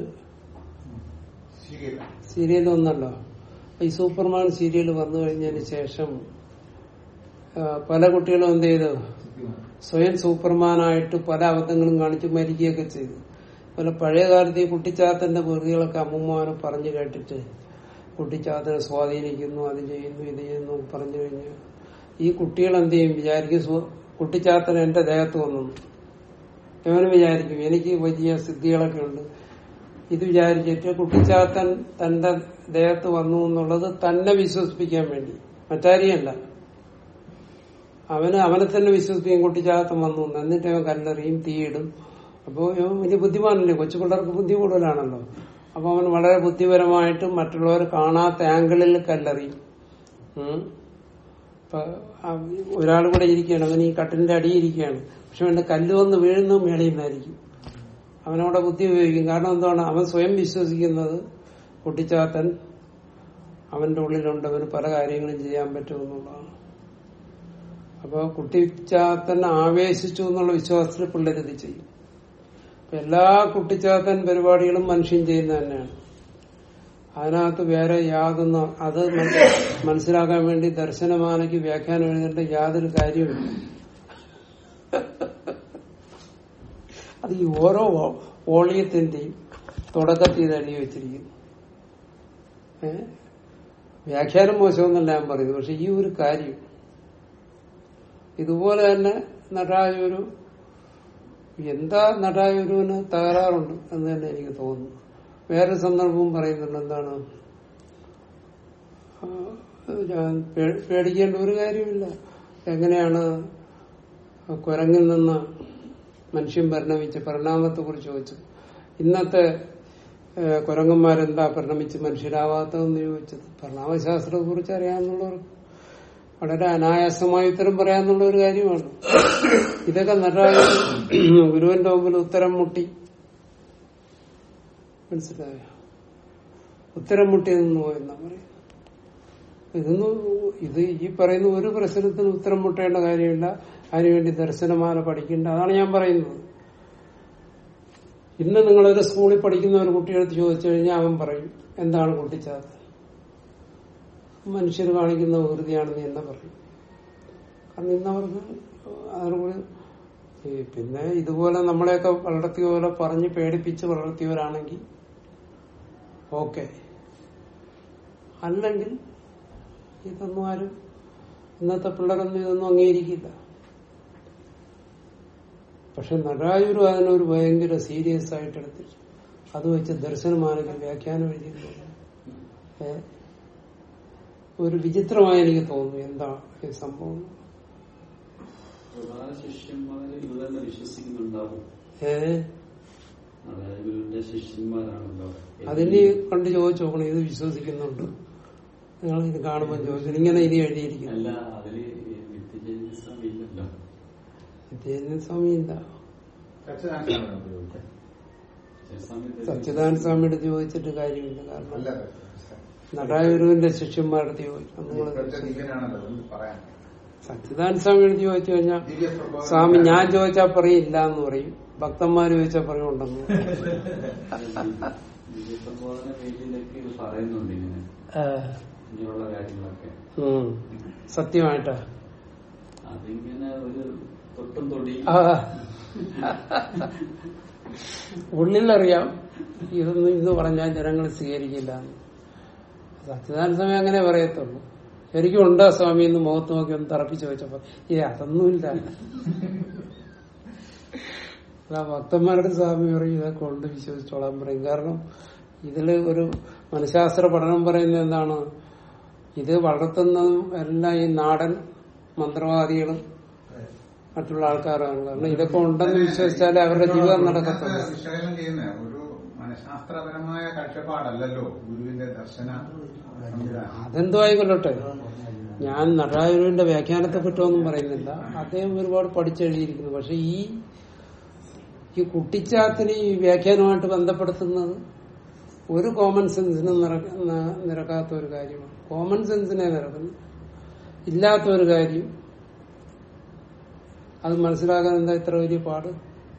സീരിയൽ വന്നല്ലോ ഈ സൂപ്പർമാൻ സീരിയൽ വന്നു കഴിഞ്ഞതിന് ശേഷം ആ, പല കുട്ടികളും എന്ത് ചെയ്തു സ്വയം സൂപ്പർമാനായിട്ട് പല അബദ്ധങ്ങളും കാണിച്ച് മരിക്കുകയൊക്കെ ചെയ്തു അതുപോലെ പഴയ കാലത്ത് ഈ കുട്ടിച്ചാത്തന്റെ വെറുതികളൊക്കെ അമ്മൂമ്മമാരെ പറഞ്ഞു കേട്ടിട്ട് കുട്ടിച്ചാത്തനെ സ്വാധീനിക്കുന്നു അത് ചെയ്യുന്നു ഇത് ചെയ്യുന്നു പറഞ്ഞു കഴിഞ്ഞാൽ ഈ കുട്ടികൾ എന്ത് ചെയ്യും വിചാരിക്കും സു- കുട്ടിച്ചാത്തൻ എന്റെ ദേഹത്ത് വന്നു ഇവന് വിചാരിക്കും എനിക്ക് വലിയ സിദ്ധികളൊക്കെ ഉണ്ട് ഇത് വിചാരിച്ചിട്ട് കുട്ടിച്ചാത്തൻ തന്റെ ദേഹത്ത് വന്നു എന്നുള്ളത് തന്നെ വിശ്വസിപ്പിക്കാൻ വേണ്ടി മറ്റാരെയല്ല അവന് അവനെ തന്നെ വിശ്വസിപ്പിക്കും കുട്ടിച്ചാത്തൻ വന്നു എന്ന്. എന്നിട്ട് അവൻ കല്ലെറിയും തീയിടും അപ്പോ ഇവൻ വലിയ ബുദ്ധിമാനല്ലേ കൊച്ചു പിള്ളേർക്ക് ബുദ്ധി കൂടുതലാണല്ലോ അപ്പൊ അവൻ വളരെ ബുദ്ധിപരമായിട്ട് മറ്റുള്ളവർ കാണാത്ത ആംഗിളിൽ കല്ലെറിയും ഉം. ഇപ്പൊ ഒരാൾ കൂടെ ഇരിക്കുകയാണ് അവൻ ഈ കട്ടിലിന്റെ അടിയിൽ ഇരിക്കുകയാണ് പക്ഷെ അവന്റെ കല്ല് വന്ന് വീഴുന്നത് മേളിൽ നിന്നായിരിക്കും അവനവിടെ ബുദ്ധി ഉപയോഗിക്കും കാരണം എന്താണ് അവൻ സ്വയം വിശ്വസിക്കുന്നത് കുട്ടിച്ചാത്തൻ അവന്റെ ഉള്ളിലുണ്ട് അവന് പല കാര്യങ്ങളും ചെയ്യാൻ പറ്റുമെന്നുള്ളതാണ് അപ്പൊ കുട്ടിച്ചാത്തൻ ആവേശിച്ചു എന്നുള്ള വിശ്വാസത്തിൽ പിള്ളേരിത് ചെയ്യും അപ്പൊ എല്ലാ കുട്ടിച്ചാത്തൻ പരിപാടികളും മനുഷ്യൻ ചെയ്യുന്ന തന്നെയാണ് അതിനകത്ത് വേറെ യാതൊന്നും അത് മറ്റേ മനസ്സിലാക്കാൻ വേണ്ടി ദർശനമാനയ്ക്ക് വ്യാഖ്യാനം എഴുതേണ്ട യാതൊരു കാര്യമില്ല അത് ഈ ഓരോ വോളിയത്തിന്റെയും തുടക്കത്തിൽ ഇത് എഴുതി വെച്ചിരിക്കുന്നു ഏ? വ്യാഖ്യാനം മോശമെന്നല്ല ഞാൻ പറയുന്നത് പക്ഷെ ഈ ഒരു കാര്യം ഇതുപോലെ തന്നെ നടായൊരു എന്താ നടായൊരുവിന് തകരാറുണ്ട് എന്ന് തന്നെ എനിക്ക് തോന്നുന്നു വേറെ സന്ദർഭവും പറയുന്നുണ്ട് എന്താണ് ആ, ഞാൻ പേ- പേടിക്കേണ്ട ഒരു കാര്യമില്ല എങ്ങനെയാണ് കുരങ്ങിൽ നിന്ന് മനുഷ്യൻ പരിണമിച്ച പരിണാമത്തെ കുറിച്ച് ചോദിച്ചു ഇന്നത്തെ ഏഹ്, കുരങ്ങന്മാരെന്താ പരിണമിച്ച് മനുഷ്യരാവാത്തതെന്ന് ചോദിച്ചത് പരിണാമശാസ്ത്രത്തെ കുറിച്ച് അറിയാവുന്നവർ വളരെ അനായാസമായി ഉത്തരം പറയാന്നുള്ള ഒരു കാര്യമാണ് ഇതൊക്കെ നടരാജ ഗുരുവിന്റെ മുമ്പിൽ ഉത്തരം മുട്ടി മനസ്സിലായോ ഉത്തരം മുട്ടി നിന്ന് പോയെന്നാ പറയും ഇതൊന്നും ഇത് ഈ പറയുന്ന ഒരു പ്രശ്നത്തിന് ഉത്തരം മുട്ടേണ്ട കാര്യമില്ല അതിനുവേണ്ടി ദർശനമാല പഠിക്കേണ്ട അതാണ് ഞാൻ പറയുന്നത് ഇന്ന് നിങ്ങളൊരു സ്കൂളിൽ പഠിക്കുന്ന ഒരു കുട്ടിയെടുത്ത് ചോദിച്ചു കഴിഞ്ഞാൽ അവൻ പറയും എന്താണ് കുട്ടിച്ചാത്തൻ മനുഷ്യർ കാണിക്കുന്ന വികൃതിയാണെന്ന് എന്നെ പറയും കാരണം ഇന്ന് അവർക്ക് അതിനെക്കുറിച്ച് ഈ പിന്നെ ഇതുപോലെ നമ്മളെയൊക്കെ വളർത്തിയ പോലെ പറഞ്ഞ് പേടിപ്പിച്ച് വളർത്തിയവരാണെങ്കിൽ ഓക്കെ അല്ലെങ്കിൽ ഇതൊന്നും ആരും ഇന്നത്തെ പിള്ളേരൊന്നും ഇതൊന്നും അംഗീകരിക്കില്ല പക്ഷെ നടരായൂർ അതിനൊരു ഭയങ്കര സീരിയസ് ആയിട്ട് എടുത്തിട്ട് അത് വെച്ച് ദർശനമാണെങ്കിൽ വ്യാഖ്യാനം എഴുതിയിട്ടുണ്ട് ഏ? ഒരു വിചിത്രമായി എനിക്ക് തോന്നുന്നു എന്താ ഈ സംഭവം പ്രധാന ശിഷ്യന്മാര് ഇത് തന്നെ വിശ്വസിക്കുന്നുണ്ടാവും ഏ അതായത് ഗുരുവിന്റെ ശിഷ്യന്മാരാണല്ലോ അതിന് കണ്ട് ചോദിച്ചു നോക്കണം ഇത് വിശ്വസിക്കുന്നുണ്ട് നിങ്ങൾ ഇത് കാണുമ്പോൾ ചോദിച്ചു ഇങ്ങനെ ഇനി എഴുതിയിരിക്കുന്നു അല്ല അതില് ഈ നിത്യജൈനിസം ഇല്ലല്ലോ വിദ്യാനന്ദ സ്വാമി എന്താ സച്ചിദാനന്ദനാണ് ഉപയോഗിച്ചത്. ചിലസമയത്ത് സച്ചിദാനന്ദ സ്വാമിയുടെ ചോദിച്ചിട്ട് കാര്യമില്ല കാരണം അല്ല നടായൂരുവിന്റെ ശിഷ്യന്മാരുടെ ചോദിച്ചു നിങ്ങൾ ഇപ്പോഴത്തെ ദിവ്യനാണല്ലോ അതുകൊണ്ട് പറയാം സച്ചിദാനന്ദ സ്വാമിയോട് ചോദിച്ചു കഴിഞ്ഞാൽ ദിവ്യ പ്രബോധനം- സ്വാമി ഞാൻ ചോദിച്ചാൽ പറയും ഇല്ല എന്ന് പറയും ഭക്തന്മാര് ചോദിച്ചാൽ പറയും ഉണ്ടെന്ന് പറയും. ദിവ്യപ്രബോധന പേജിലൊക്കെ ഇത് പറയുന്നുണ്ട് ഇങ്ങനെ ഏ, ഇങ്ങനെയുള്ള കാര്യങ്ങളൊക്കെ ഉം. സത്യമായിട്ടാ അതിങ്ങനെ ഒരു തൊട്ടും തൊടിയും ആ. ഉള്ളിലറിയാം ഇതൊന്നും ഇന്ന് പറഞ്ഞാൽ ജനങ്ങൾ സ്വീകരിക്കില്ല സത്യനാരായണ സ്വാമി അങ്ങനെ പറയത്തുള്ളൂ ശരിക്കും ഉണ്ടോ സ്വാമി എന്ന് മുഖത്ത് നോക്കി ഒന്ന് തറപ്പിച്ച് ചോദിച്ചപ്പോ ഏ അതൊന്നുമില്ല അതാ ഭക്തന്മാരുടെ സ്വാമി പറയും ഇതൊക്കെ ഉണ്ട് വിശ്വസിച്ചോളാൻ പറയും കാരണം ഇതില് ഒരു മനഃശാസ്ത്ര പഠനം പറയുന്നത് എന്താണ് ഇത് വളർത്തുന്നതും എല്ലാം ഈ നാടൻ മന്ത്രവാദികളും മറ്റുള്ള ആൾക്കാരാണ് കാരണം ഇതൊക്കെ ഉണ്ടെന്ന് വിശ്വസിച്ചാലേ അവരുടെ ജീവിതം നടക്കത്തുള്ളൂ ഇതിനകത്ത് വിശകലനം ചെയ്യുന്ന ഒരു മനഃശാസ്ത്രപരമായ കാഴ്ചപ്പാടല്ലല്ലോ ഗുരുവിന്റെ ദർശന സംവിധാനം അതെന്തോ ആയിക്കൊള്ളട്ടെ ഞാൻ നടരാജുവിന്റെ വ്യാഖ്യാനത്തെ പറ്റുമൊന്നും പറയുന്നില്ല അദ്ദേഹം ഒരുപാട് പഠിച്ചെഴുതിയിരിക്കുന്നു പക്ഷെ ഈ ഈ കുട്ടിച്ചാത്തിന് ഈ വ്യാഖ്യാനമായിട്ട് ബന്ധപ്പെടുത്തുന്നത് ഒരു കോമൺ സെൻസിനും നിറ- ന- നിരക്കാത്ത ഒരു കാര്യമാണ് കോമൺ സെൻസിനെ നിരക്കുന്നു ഇല്ലാത്ത ഒരു കാര്യം അത് മനസ്സിലാക്കാൻ എന്താ ഇത്ര വലിയ പാട്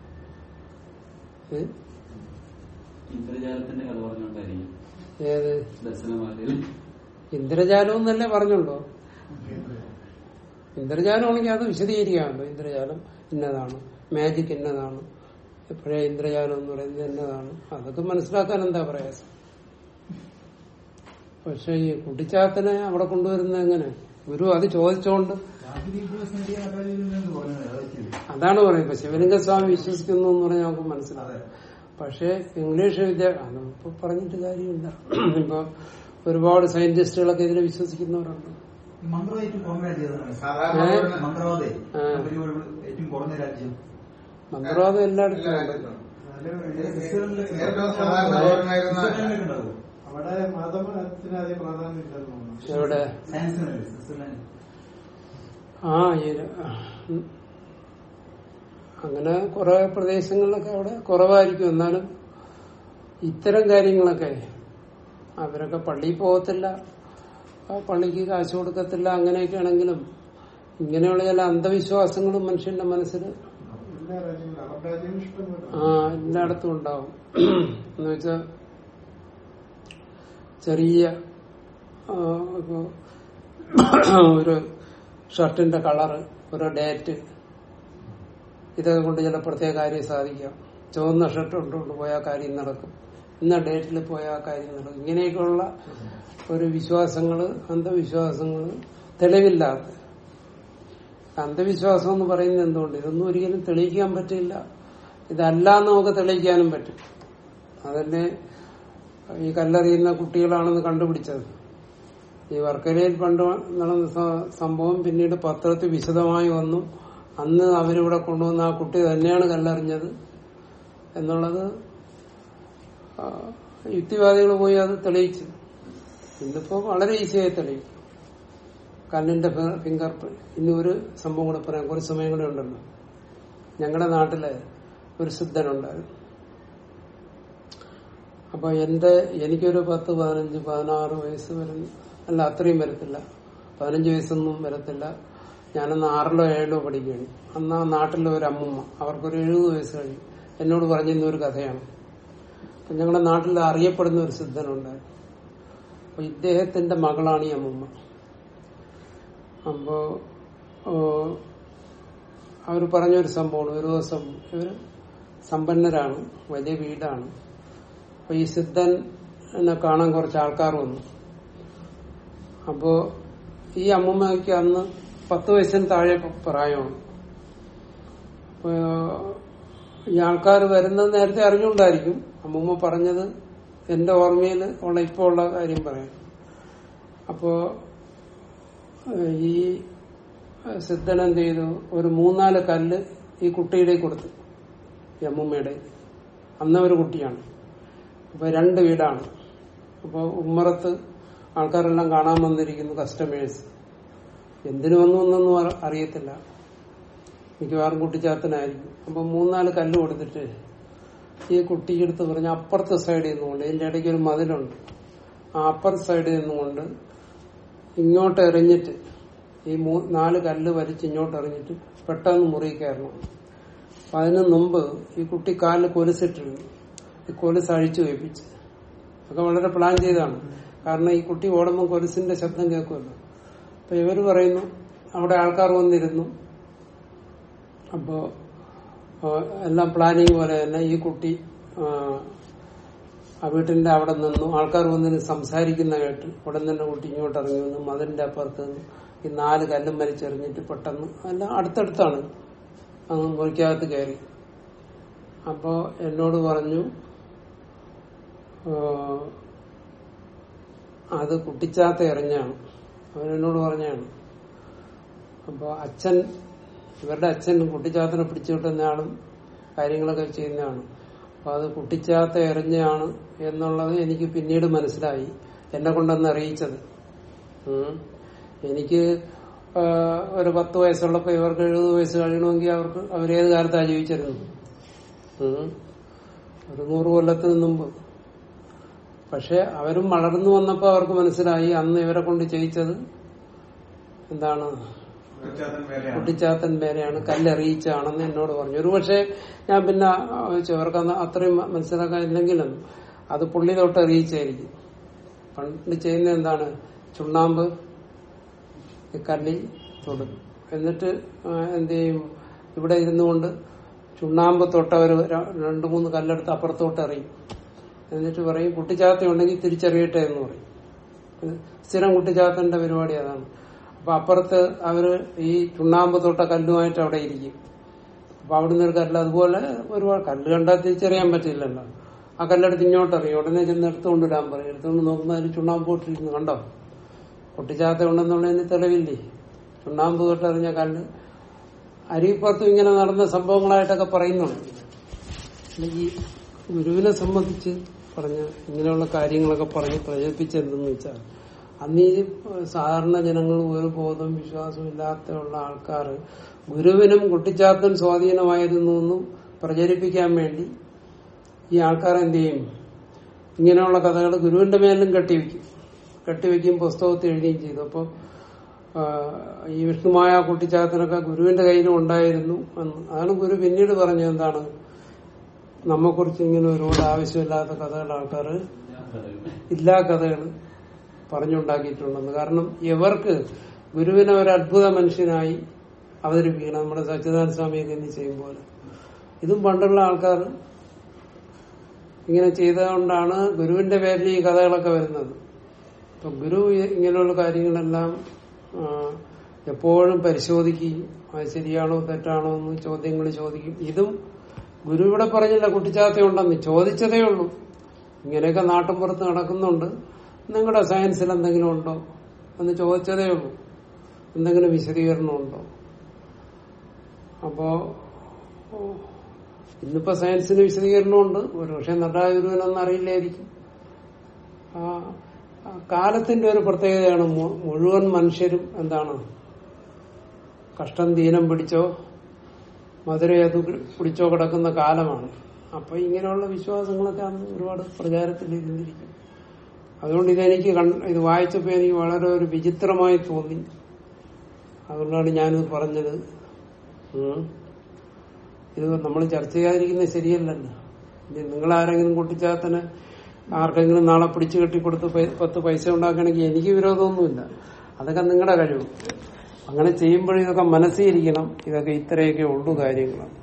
ഏ? ഇന്ദ്രജാലത്തിന്റെ കഥ പറഞ്ഞുകൊണ്ടായിരിക്കും ഏത് ദർശനമാലയിൽ ഇന്ദ്രജാലം എന്നല്ലേ പറഞ്ഞുള്ളൂ ഇന്ദ്രജാലമാണെങ്കിൽ അത് വിശദീകരിക്കാമല്ലോ ഇന്ദ്രജാലം ഇന്നതാണ് മാജിക് ഇന്നതാണ് എപ്പോഴേ ഇന്ദ്രജാലം എന്ന് പറയുന്നത് എന്നതാണ് അതൊക്കെ മനസ്സിലാക്കാൻ എന്താ പ്രയാസം പക്ഷെ ഈ കുട്ടിച്ചാത്തനെ അവിടെ കൊണ്ടുവരുന്നത് എങ്ങനെ ഗുരു അത് ചോദിച്ചോണ്ട് അതാണ് പറയുന്നത് ഇപ്പൊ ശിവലിംഗസ്വാമി വിശ്വസിക്കുന്നു എന്ന് പറഞ്ഞാൽ നമുക്ക് മനസ്സിലാവും പക്ഷെ ഇംഗ്ലീഷ് വിദ്യ ഇപ്പൊ പറഞ്ഞിട്ട് കാര്യമില്ല ഇപ്പൊ ഒരുപാട് സയന്റിസ്റ്റുകളൊക്കെ ഇതിൽ വിശ്വസിക്കുന്നവരുണ്ട് മന്ത്രം ഏറ്റവും കുറഞ്ഞ രാജ്യം സാധാരണ ഏ? ഒരു- മന്ത്രവാദേ ആ. ഏറ്റവും കുറഞ്ഞ രാജ്യം മന്ത്രവാദം എല്ലായിടത്തും എല്ലാ ഉണ്ട് രാജ്യത്തും. ക്രിസ്ത്യനിലൊക്കെ ഏറ്റവും സാധാരണ പൗരനായിരുന്ന സ്വിറ്റ്സർലൻഡിലൊക്കെ ഉണ്ടാവും. അവിടെ മതത്തിന് അധികം പ്രാധാന്യം ഇല്ലെന്ന് തോന്നുന്നു എവിടെ സയൻസിനല്ലേ സ്വിറ്റ്സർലൻഡ് ആ ഈ ഉം. അങ്ങനെ കുറെ പ്രദേശങ്ങളിലൊക്കെ അവിടെ കുറവായിരിക്കും എന്നാലും ഇത്തരം കാര്യങ്ങളൊക്കെ അവരൊക്കെ പള്ളിയിൽ പോകത്തില്ല ആ പള്ളിക്ക് കാശ് കൊടുക്കത്തില്ല അങ്ങനെയൊക്കെ ആണെങ്കിലും ഇങ്ങനെയുള്ള ചില അന്ധവിശ്വാസങ്ങളും മനുഷ്യന്റെ മനസ്സിൽ എല്ലാ രാജ്യങ്ങളും അറബ് രാജ്യങ്ങളും ഇഷ്ടംപോലെ ആ എല്ലായിടത്തും ഉണ്ടാവും എന്ന് വെച്ചാൽ ചെറിയ ആ, ഇപ്പൊ ഒരു ഷർട്ടിന്റെ കളറ് ഒരു ഡേറ്റ് ഇതൊക്കെ കൊണ്ട് ചില പ്രത്യേക കാര്യം സാധിക്കാം ചുവന്ന ഷർട്ട് കൊണ്ടുകൊണ്ട് പോയാൽ കാര്യം നടക്കും ഇന്ന ഡേറ്റിൽ പോയാൽ കാര്യം നടക്കും ഇങ്ങനെയൊക്കെയുള്ള ഒരു വിശ്വാസങ്ങള് അന്ധവിശ്വാസങ്ങള് തെളിവില്ലാത്ത അന്ധവിശ്വാസം എന്ന് പറയുന്നത് എന്തുകൊണ്ട് ഇതൊന്നും ഒരിക്കലും തെളിയിക്കാൻ പറ്റില്ല ഇതല്ല എന്ന് നമുക്ക് തെളിയിക്കാനും പറ്റും അതന്നെ ഈ കല്ലെറിയുന്ന കുട്ടികളാണെന്ന് കണ്ടുപിടിച്ചത് ഈ വർക്കലയിൽ പണ്ട് നടന്ന സ- സംഭവം പിന്നീട് പത്രത്തിൽ വിശദമായി വന്നു അന്ന് അവരിവിടെ കൊണ്ടുവന്ന ആ കുട്ടി തന്നെയാണ് കല്ലെറിഞ്ഞത് എന്നുള്ളത് ആ, യുക്തിവാദികൾ പോയി അത് തെളിയിച്ചു ഇന്നിപ്പോ വളരെ ഈസിയായി തെളിയിക്കും കല്ലിന്റെ ഫിംഗർ പ്രിന്റ് ഇനി ഒരു സംഭവം കൂടെ പറയാം കുറച്ച് സമയം കൂടെ ഉണ്ടല്ലോ ഞങ്ങളുടെ നാട്ടില് ഒരു സിദ്ധനുണ്ടായിരുന്നു അപ്പൊ എന്റെ എനിക്കൊരു പത്ത് പതിനഞ്ച് പതിനാറ് വയസ്സ് വരുന്ന അല്ല അത്രയും വരത്തില്ല പതിനഞ്ച് വയസ്സൊന്നും വരത്തില്ല ഞാനന്ന് ആറിലോ ഏഴിലോ പഠിക്കുകയാണ് അന്ന് ആ നാട്ടിലെ ഒരു അമ്മൂമ്മ അവർക്കൊരു എഴുപത് വയസ്സ് കഴിഞ്ഞു എന്നോട് പറഞ്ഞിരുന്ന ഒരു കഥയാണ് അപ്പൊ ഞങ്ങളുടെ നാട്ടിൽ അറിയപ്പെടുന്ന ഒരു സിദ്ധനുണ്ടായിരുന്നു അപ്പൊ ഇദ്ദേഹത്തിന്റെ മകളാണ് ഈ അമ്മൂമ്മ അപ്പോ അവർ പറഞ്ഞൊരു സംഭവമാണ് ഒരു ദിവസം ഇവര് സമ്പന്നരാണ് വലിയ വീടാണ് അപ്പൊ ഈ സിദ്ധനെ കാണാൻ കുറച്ച് ആൾക്കാർ വന്നു അപ്പോ ഈ അമ്മൂമ്മയ്ക്ക് അന്ന് പത്ത് വയസ്സിന് താഴെ പ്രായമാണ് അപ്പൊ ഈ ആൾക്കാർ വരുന്നത് നേരത്തെ അറിഞ്ഞുകൊണ്ടായിരിക്കും അമ്മൂമ്മ പറഞ്ഞത് എന്റെ ഓർമ്മയിൽ ഉള്ള ഇപ്പോ ഉള്ള കാര്യം പറയാം അപ്പോ ഏഹ് ഈ സിദ്ധൻ എന്ത് ചെയ്തു ഒരു മൂന്നാല് കല്ല് ഈ കുട്ടിയുടെ കൊടുത്തു ഈ അമ്മൂമ്മയുടെ അന്ന ഒരു കുട്ടിയാണ് അപ്പൊ രണ്ട് വീടാണ് അപ്പൊ ഉമ്മറത്ത് ആൾക്കാരെല്ലാം കാണാൻ വന്നിരിക്കുന്നു കസ്റ്റമേഴ്സ് എന്തിനു വന്നു എന്നൊന്നും അറി- അറിയത്തില്ല മിക്കവാറും കുട്ടിച്ചാത്തനായിരിക്കും അപ്പൊ മൂന്നാല് കല്ല് കൊടുത്തിട്ട് ഈ കുട്ടിയെടുത്ത് പറഞ്ഞ അപ്പുറത്തെ സൈഡിൽ നിന്നുകൊണ്ട് ഇതിന്റെ ഇടയ്ക്ക് ഒരു മതിലുണ്ട് ആ അപ്പുറത്തെ സൈഡിൽ നിന്നുകൊണ്ട് ഇങ്ങോട്ട് എറിഞ്ഞിട്ട് ഈ മൂ നാല് കല്ല് വലിച്ച് ഇങ്ങോട്ട് എറിഞ്ഞിട്ട് പെട്ടെന്ന് മുറി കയറണം അപ്പൊ അതിന് മുമ്പ് ഈ കുട്ടി കാലിൽ കൊലുസിട്ടിരുന്നു ഈ കൊലുസ് അഴിച്ചു വയ്പ്പിച്ച് ഒക്കെ വളരെ പ്ലാൻ ചെയ്താണ് കാരണം ഈ കുട്ടി ഓടുമ്പോൾ കൊലുസിന്റെ ശബ്ദം കേൾക്കുമല്ലോ അപ്പൊ ഇവര് പറയുന്നു അവിടെ ആൾക്കാർ വന്നിരുന്നു അപ്പോ ആ, എല്ലാം പ്ലാനിങ് പോലെ തന്നെ ഈ കുട്ടി ആ, ആ വീട്ടിന്റെ അവിടെ നിന്നു ആൾക്കാർ വന്നിന് സംസാരിക്കുന്ന കേട്ട് ഉടൻ തന്നെ കുട്ടി ഇങ്ങോട്ട് ഇറങ്ങി വന്നു മതിലിന്റെ അപ്പുറത്ത് നിന്ന് ഈ നാല് കല്ലും വലിച്ചെറിഞ്ഞിട്ട് പെട്ടെന്ന് എല്ലാം അടുത്തടുത്താണ് അങ്ങ് മുറിക്കകത്ത് കയറി അപ്പോ എന്നോട് പറഞ്ഞു ആ, അത് കുട്ടിച്ചാത്ത എറിഞ്ഞാണ് അവൻ എന്നോട് പറഞ്ഞാണ് അപ്പൊ അച്ഛൻ ഇവരുടെ അച്ഛൻ കുട്ടിച്ചാത്തനെ പിടിച്ചുകിട്ടുന്നയാളും കാര്യങ്ങളൊക്കെ ചെയ്യുന്നതാണ് അപ്പൊ അത് കുട്ടിച്ചാത്ത എറിഞ്ഞാണ് എന്നുള്ളത് എനിക്ക് പിന്നീട് മനസ്സിലായി എന്നെ കൊണ്ടന്ന് അറിയിച്ചത് ഉം. എനിക്ക് ആ, ഒരു പത്ത് വയസ്സുള്ളപ്പോ ഇവർക്ക് എഴുപത് വയസ്സ് കഴിയണമെങ്കിൽ അവർക്ക് അവരേത് കാലത്താണ് ജീവിച്ചിരുന്നത് ഉം. ഒരു നൂറ് കൊല്ലത്തിന് മുമ്പ് പക്ഷെ അവരും വളർന്നു വന്നപ്പോ അവർക്ക് മനസ്സിലായി അന്ന് ഇവരെ കൊണ്ട് ചെയ്യിച്ചത് എന്താണ് കുട്ടിച്ചാത്തൻ വേലയാണ് കുട്ടിച്ചാത്തൻ പേരെയാണ് കല്ലെറിയിച്ചാണെന്ന് എന്നോട് പറഞ്ഞു ഒരുപക്ഷെ ഞാൻ പിന്നെ ചോദിച്ചു അവർക്ക് അന്ന് അത്രയും മനസ്സിലാക്കാൻ ഇല്ലെങ്കിലും അത് പുള്ളി തൊട്ട് അറിയിച്ചായിരിക്കും പണ്ട് ചെയ്യുന്ന എന്താണ് ചുണ്ണാമ്പ് ഈ കല്ലി തൊടും എന്നിട്ട് ആ, എന്ത് ചെയ്യും ഇവിടെ ഇരുന്നു കൊണ്ട് ചുണ്ണാമ്പ് തൊട്ടവർ രണ്ടു മൂന്ന് കല്ലെടുത്ത് അപ്പുറത്തോട്ട് എറിയും എന്നിട്ട് പറയും കുട്ടിച്ചാത്ത ഉണ്ടെങ്കിൽ തിരിച്ചറിയട്ടെ എന്ന് പറയും ഇത് സ്ഥിരം കുട്ടിച്ചാത്തന്റെ പരിപാടി അതാണ് അപ്പൊ അപ്പുറത്ത് അവര് ഈ ചുണ്ണാമ്പ് തൊട്ട കല്ലുമായിട്ട് അവിടെ ഇരിക്കും അപ്പൊ അവിടുന്ന് ഒരു കല്ല് അതുപോലെ ഒരുപാട് കല്ല് കണ്ടാൽ തിരിച്ചറിയാൻ പറ്റില്ലല്ലോ ആ കല്ലെടുത്ത് ഇങ്ങോട്ട് അറിയും ഉടനെ ചെന്ന് എടുത്തുകൊണ്ട് വരാൻ പറയും എടുത്തുകൊണ്ട് നോക്കുമ്പോൾ അതിൽ ചുണ്ണാമ്പ് തൊട്ടിരിക്കുന്നു കണ്ടോ പൊട്ടിച്ചാത്ത ഉണ്ടെന്നുള്ളതിന് തെളിവില്ലേ ചുണ്ണാമ്പ് തൊട്ടറിഞ്ഞ കല്ല് അരിപ്പുറത്തും ഇങ്ങനെ നടന്ന സംഭവങ്ങളായിട്ടൊക്കെ പറയുന്നുണ്ട് ഈ ഗുരുവിനെ സംബന്ധിച്ച് പറഞ്ഞ ഇങ്ങനെയുള്ള കാര്യങ്ങളൊക്കെ പറഞ്ഞ് പ്രചരിപ്പിച്ചെന്തെന്ന് വെച്ചാൽ അന്ന് ഈ സാധാരണ ജനങ്ങൾ ഒരു ബോധം വിശ്വാസവും ഇല്ലാത്തുള്ള ആൾക്കാർ ഗുരുവിനും കുട്ടിച്ചാത്തൻ സ്വാധീനമായിരുന്നു എന്നും പ്രചരിപ്പിക്കാൻ വേണ്ടി ഈ ആൾക്കാർ എന്ത് ചെയ്യും ഇങ്ങനെയുള്ള കഥകൾ ഗുരുവിന്റെ മേലും കെട്ടിവെക്കും കെട്ടിവെക്കും പുസ്തകത്തിൽ എഴുതുകയും ചെയ്തു അപ്പോൾ ഈ വിഷ്ണുമായ കുട്ടിച്ചാത്തനൊക്കെ ഗുരുവിന്റെ കയ്യിലും ഉണ്ടായിരുന്നു എന്ന് അതാണ് ഗുരു പിന്നീട് പറഞ്ഞത് എന്താണ് നമ്മെക്കുറിച്ച് ഇങ്ങനെ ഒരുപാട് ആവശ്യമില്ലാത്ത കഥകൾ ആൾക്കാർ ഇല്ലാ കഥകൾ പറഞ്ഞുണ്ടാക്കിയിട്ടുണ്ടെന്ന് കാരണം ഇവർക്ക് ഗുരുവിനെ ഒരു അത്ഭുത മനുഷ്യനായി അവതരിപ്പിക്കണം നമ്മുടെ സച്ചിദാനന്ദ സ്വാമിയൊക്കെ എന്ത് ചെയ്യും പോലെ ഇതും പണ്ടുള്ള ആൾക്കാർ ഇങ്ങനെ ചെയ്തതുകൊണ്ടാണ് ഗുരുവിന്റെ പേരിൽ ഈ കഥകളൊക്കെ വരുന്നത് അപ്പൊ ഗുരു ഈ- ഇങ്ങനെയുള്ള കാര്യങ്ങളെല്ലാം ആ, എപ്പോഴും പരിശോധിക്കുകയും അത് ശരിയാണോ തെറ്റാണോ എന്ന് ചോദ്യങ്ങൾ ചോദിക്കും ഇതും ഗുരു ഇവിടെ പറഞ്ഞില്ല കുട്ടിച്ചാത്തയുണ്ടെന്ന് ചോദിച്ചതേ ഉള്ളൂ ഇങ്ങനെയൊക്കെ നാട്ടിൻപുറത്ത് നടക്കുന്നുണ്ട് നിങ്ങളുടെ സയൻസിൽ എന്തെങ്കിലും ഉണ്ടോ എന്ന് ചോദിച്ചതേ ഉള്ളൂ എന്തെങ്കിലും വിശദീകരണം ഉണ്ടോ അപ്പോ ഓ, ഇന്നിപ്പോ സയൻസിന് വിശദീകരണമുണ്ട് ഒരുപക്ഷെ നടരാജ ഗുരുവിനൊന്നും അറിയില്ലായിരിക്കും ആ, ആ കാലത്തിന്റെ ഒരു പ്രത്യേകതയാണ് മു- മുഴുവൻ മനുഷ്യരും എന്താണ് കഷ്ടം ദീനം പിടിച്ചോ മധുരയത് പിടിച്ചോ കിടക്കുന്ന കാലമാണ് അപ്പൊ ഇങ്ങനെയുള്ള വിശ്വാസങ്ങളൊക്കെ അന്ന് ഒരുപാട് പ്രചാരത്തിൽ ഇരുന്നിരിക്കും അതുകൊണ്ട് ഇതെനിക്ക് കൺ- ഇത് വായിച്ചപ്പോ എനിക്ക് വളരെ ഒരു വിചിത്രമായി തോന്നി അതുകൊണ്ടാണ് ഞാനിത് പറഞ്ഞത് ഉം. ഇത് നമ്മൾ ചർച്ച ചെയ്യാതിരിക്കുന്നത് ശരിയല്ലല്ലോ ഇനി നിങ്ങളാരെങ്കിലും കുട്ടിച്ചാത്തന് ആർക്കെങ്കിലും നാളെ പിടിച്ചു കെട്ടി കൊടുത്ത് പൈ- പത്ത് പൈസ ഉണ്ടാക്കണമെങ്കിൽ എനിക്ക് വിരോധമൊന്നുമില്ല അതൊക്കെ നിങ്ങളുടെ കഴിവ് അങ്ങനെ ചെയ്യുമ്പോഴും ഇതൊക്കെ മനസ്സിരിക്കണം ഇതൊക്കെ ഇത്രയൊക്കെ ഉള്ളു കാര്യങ്ങളാണ്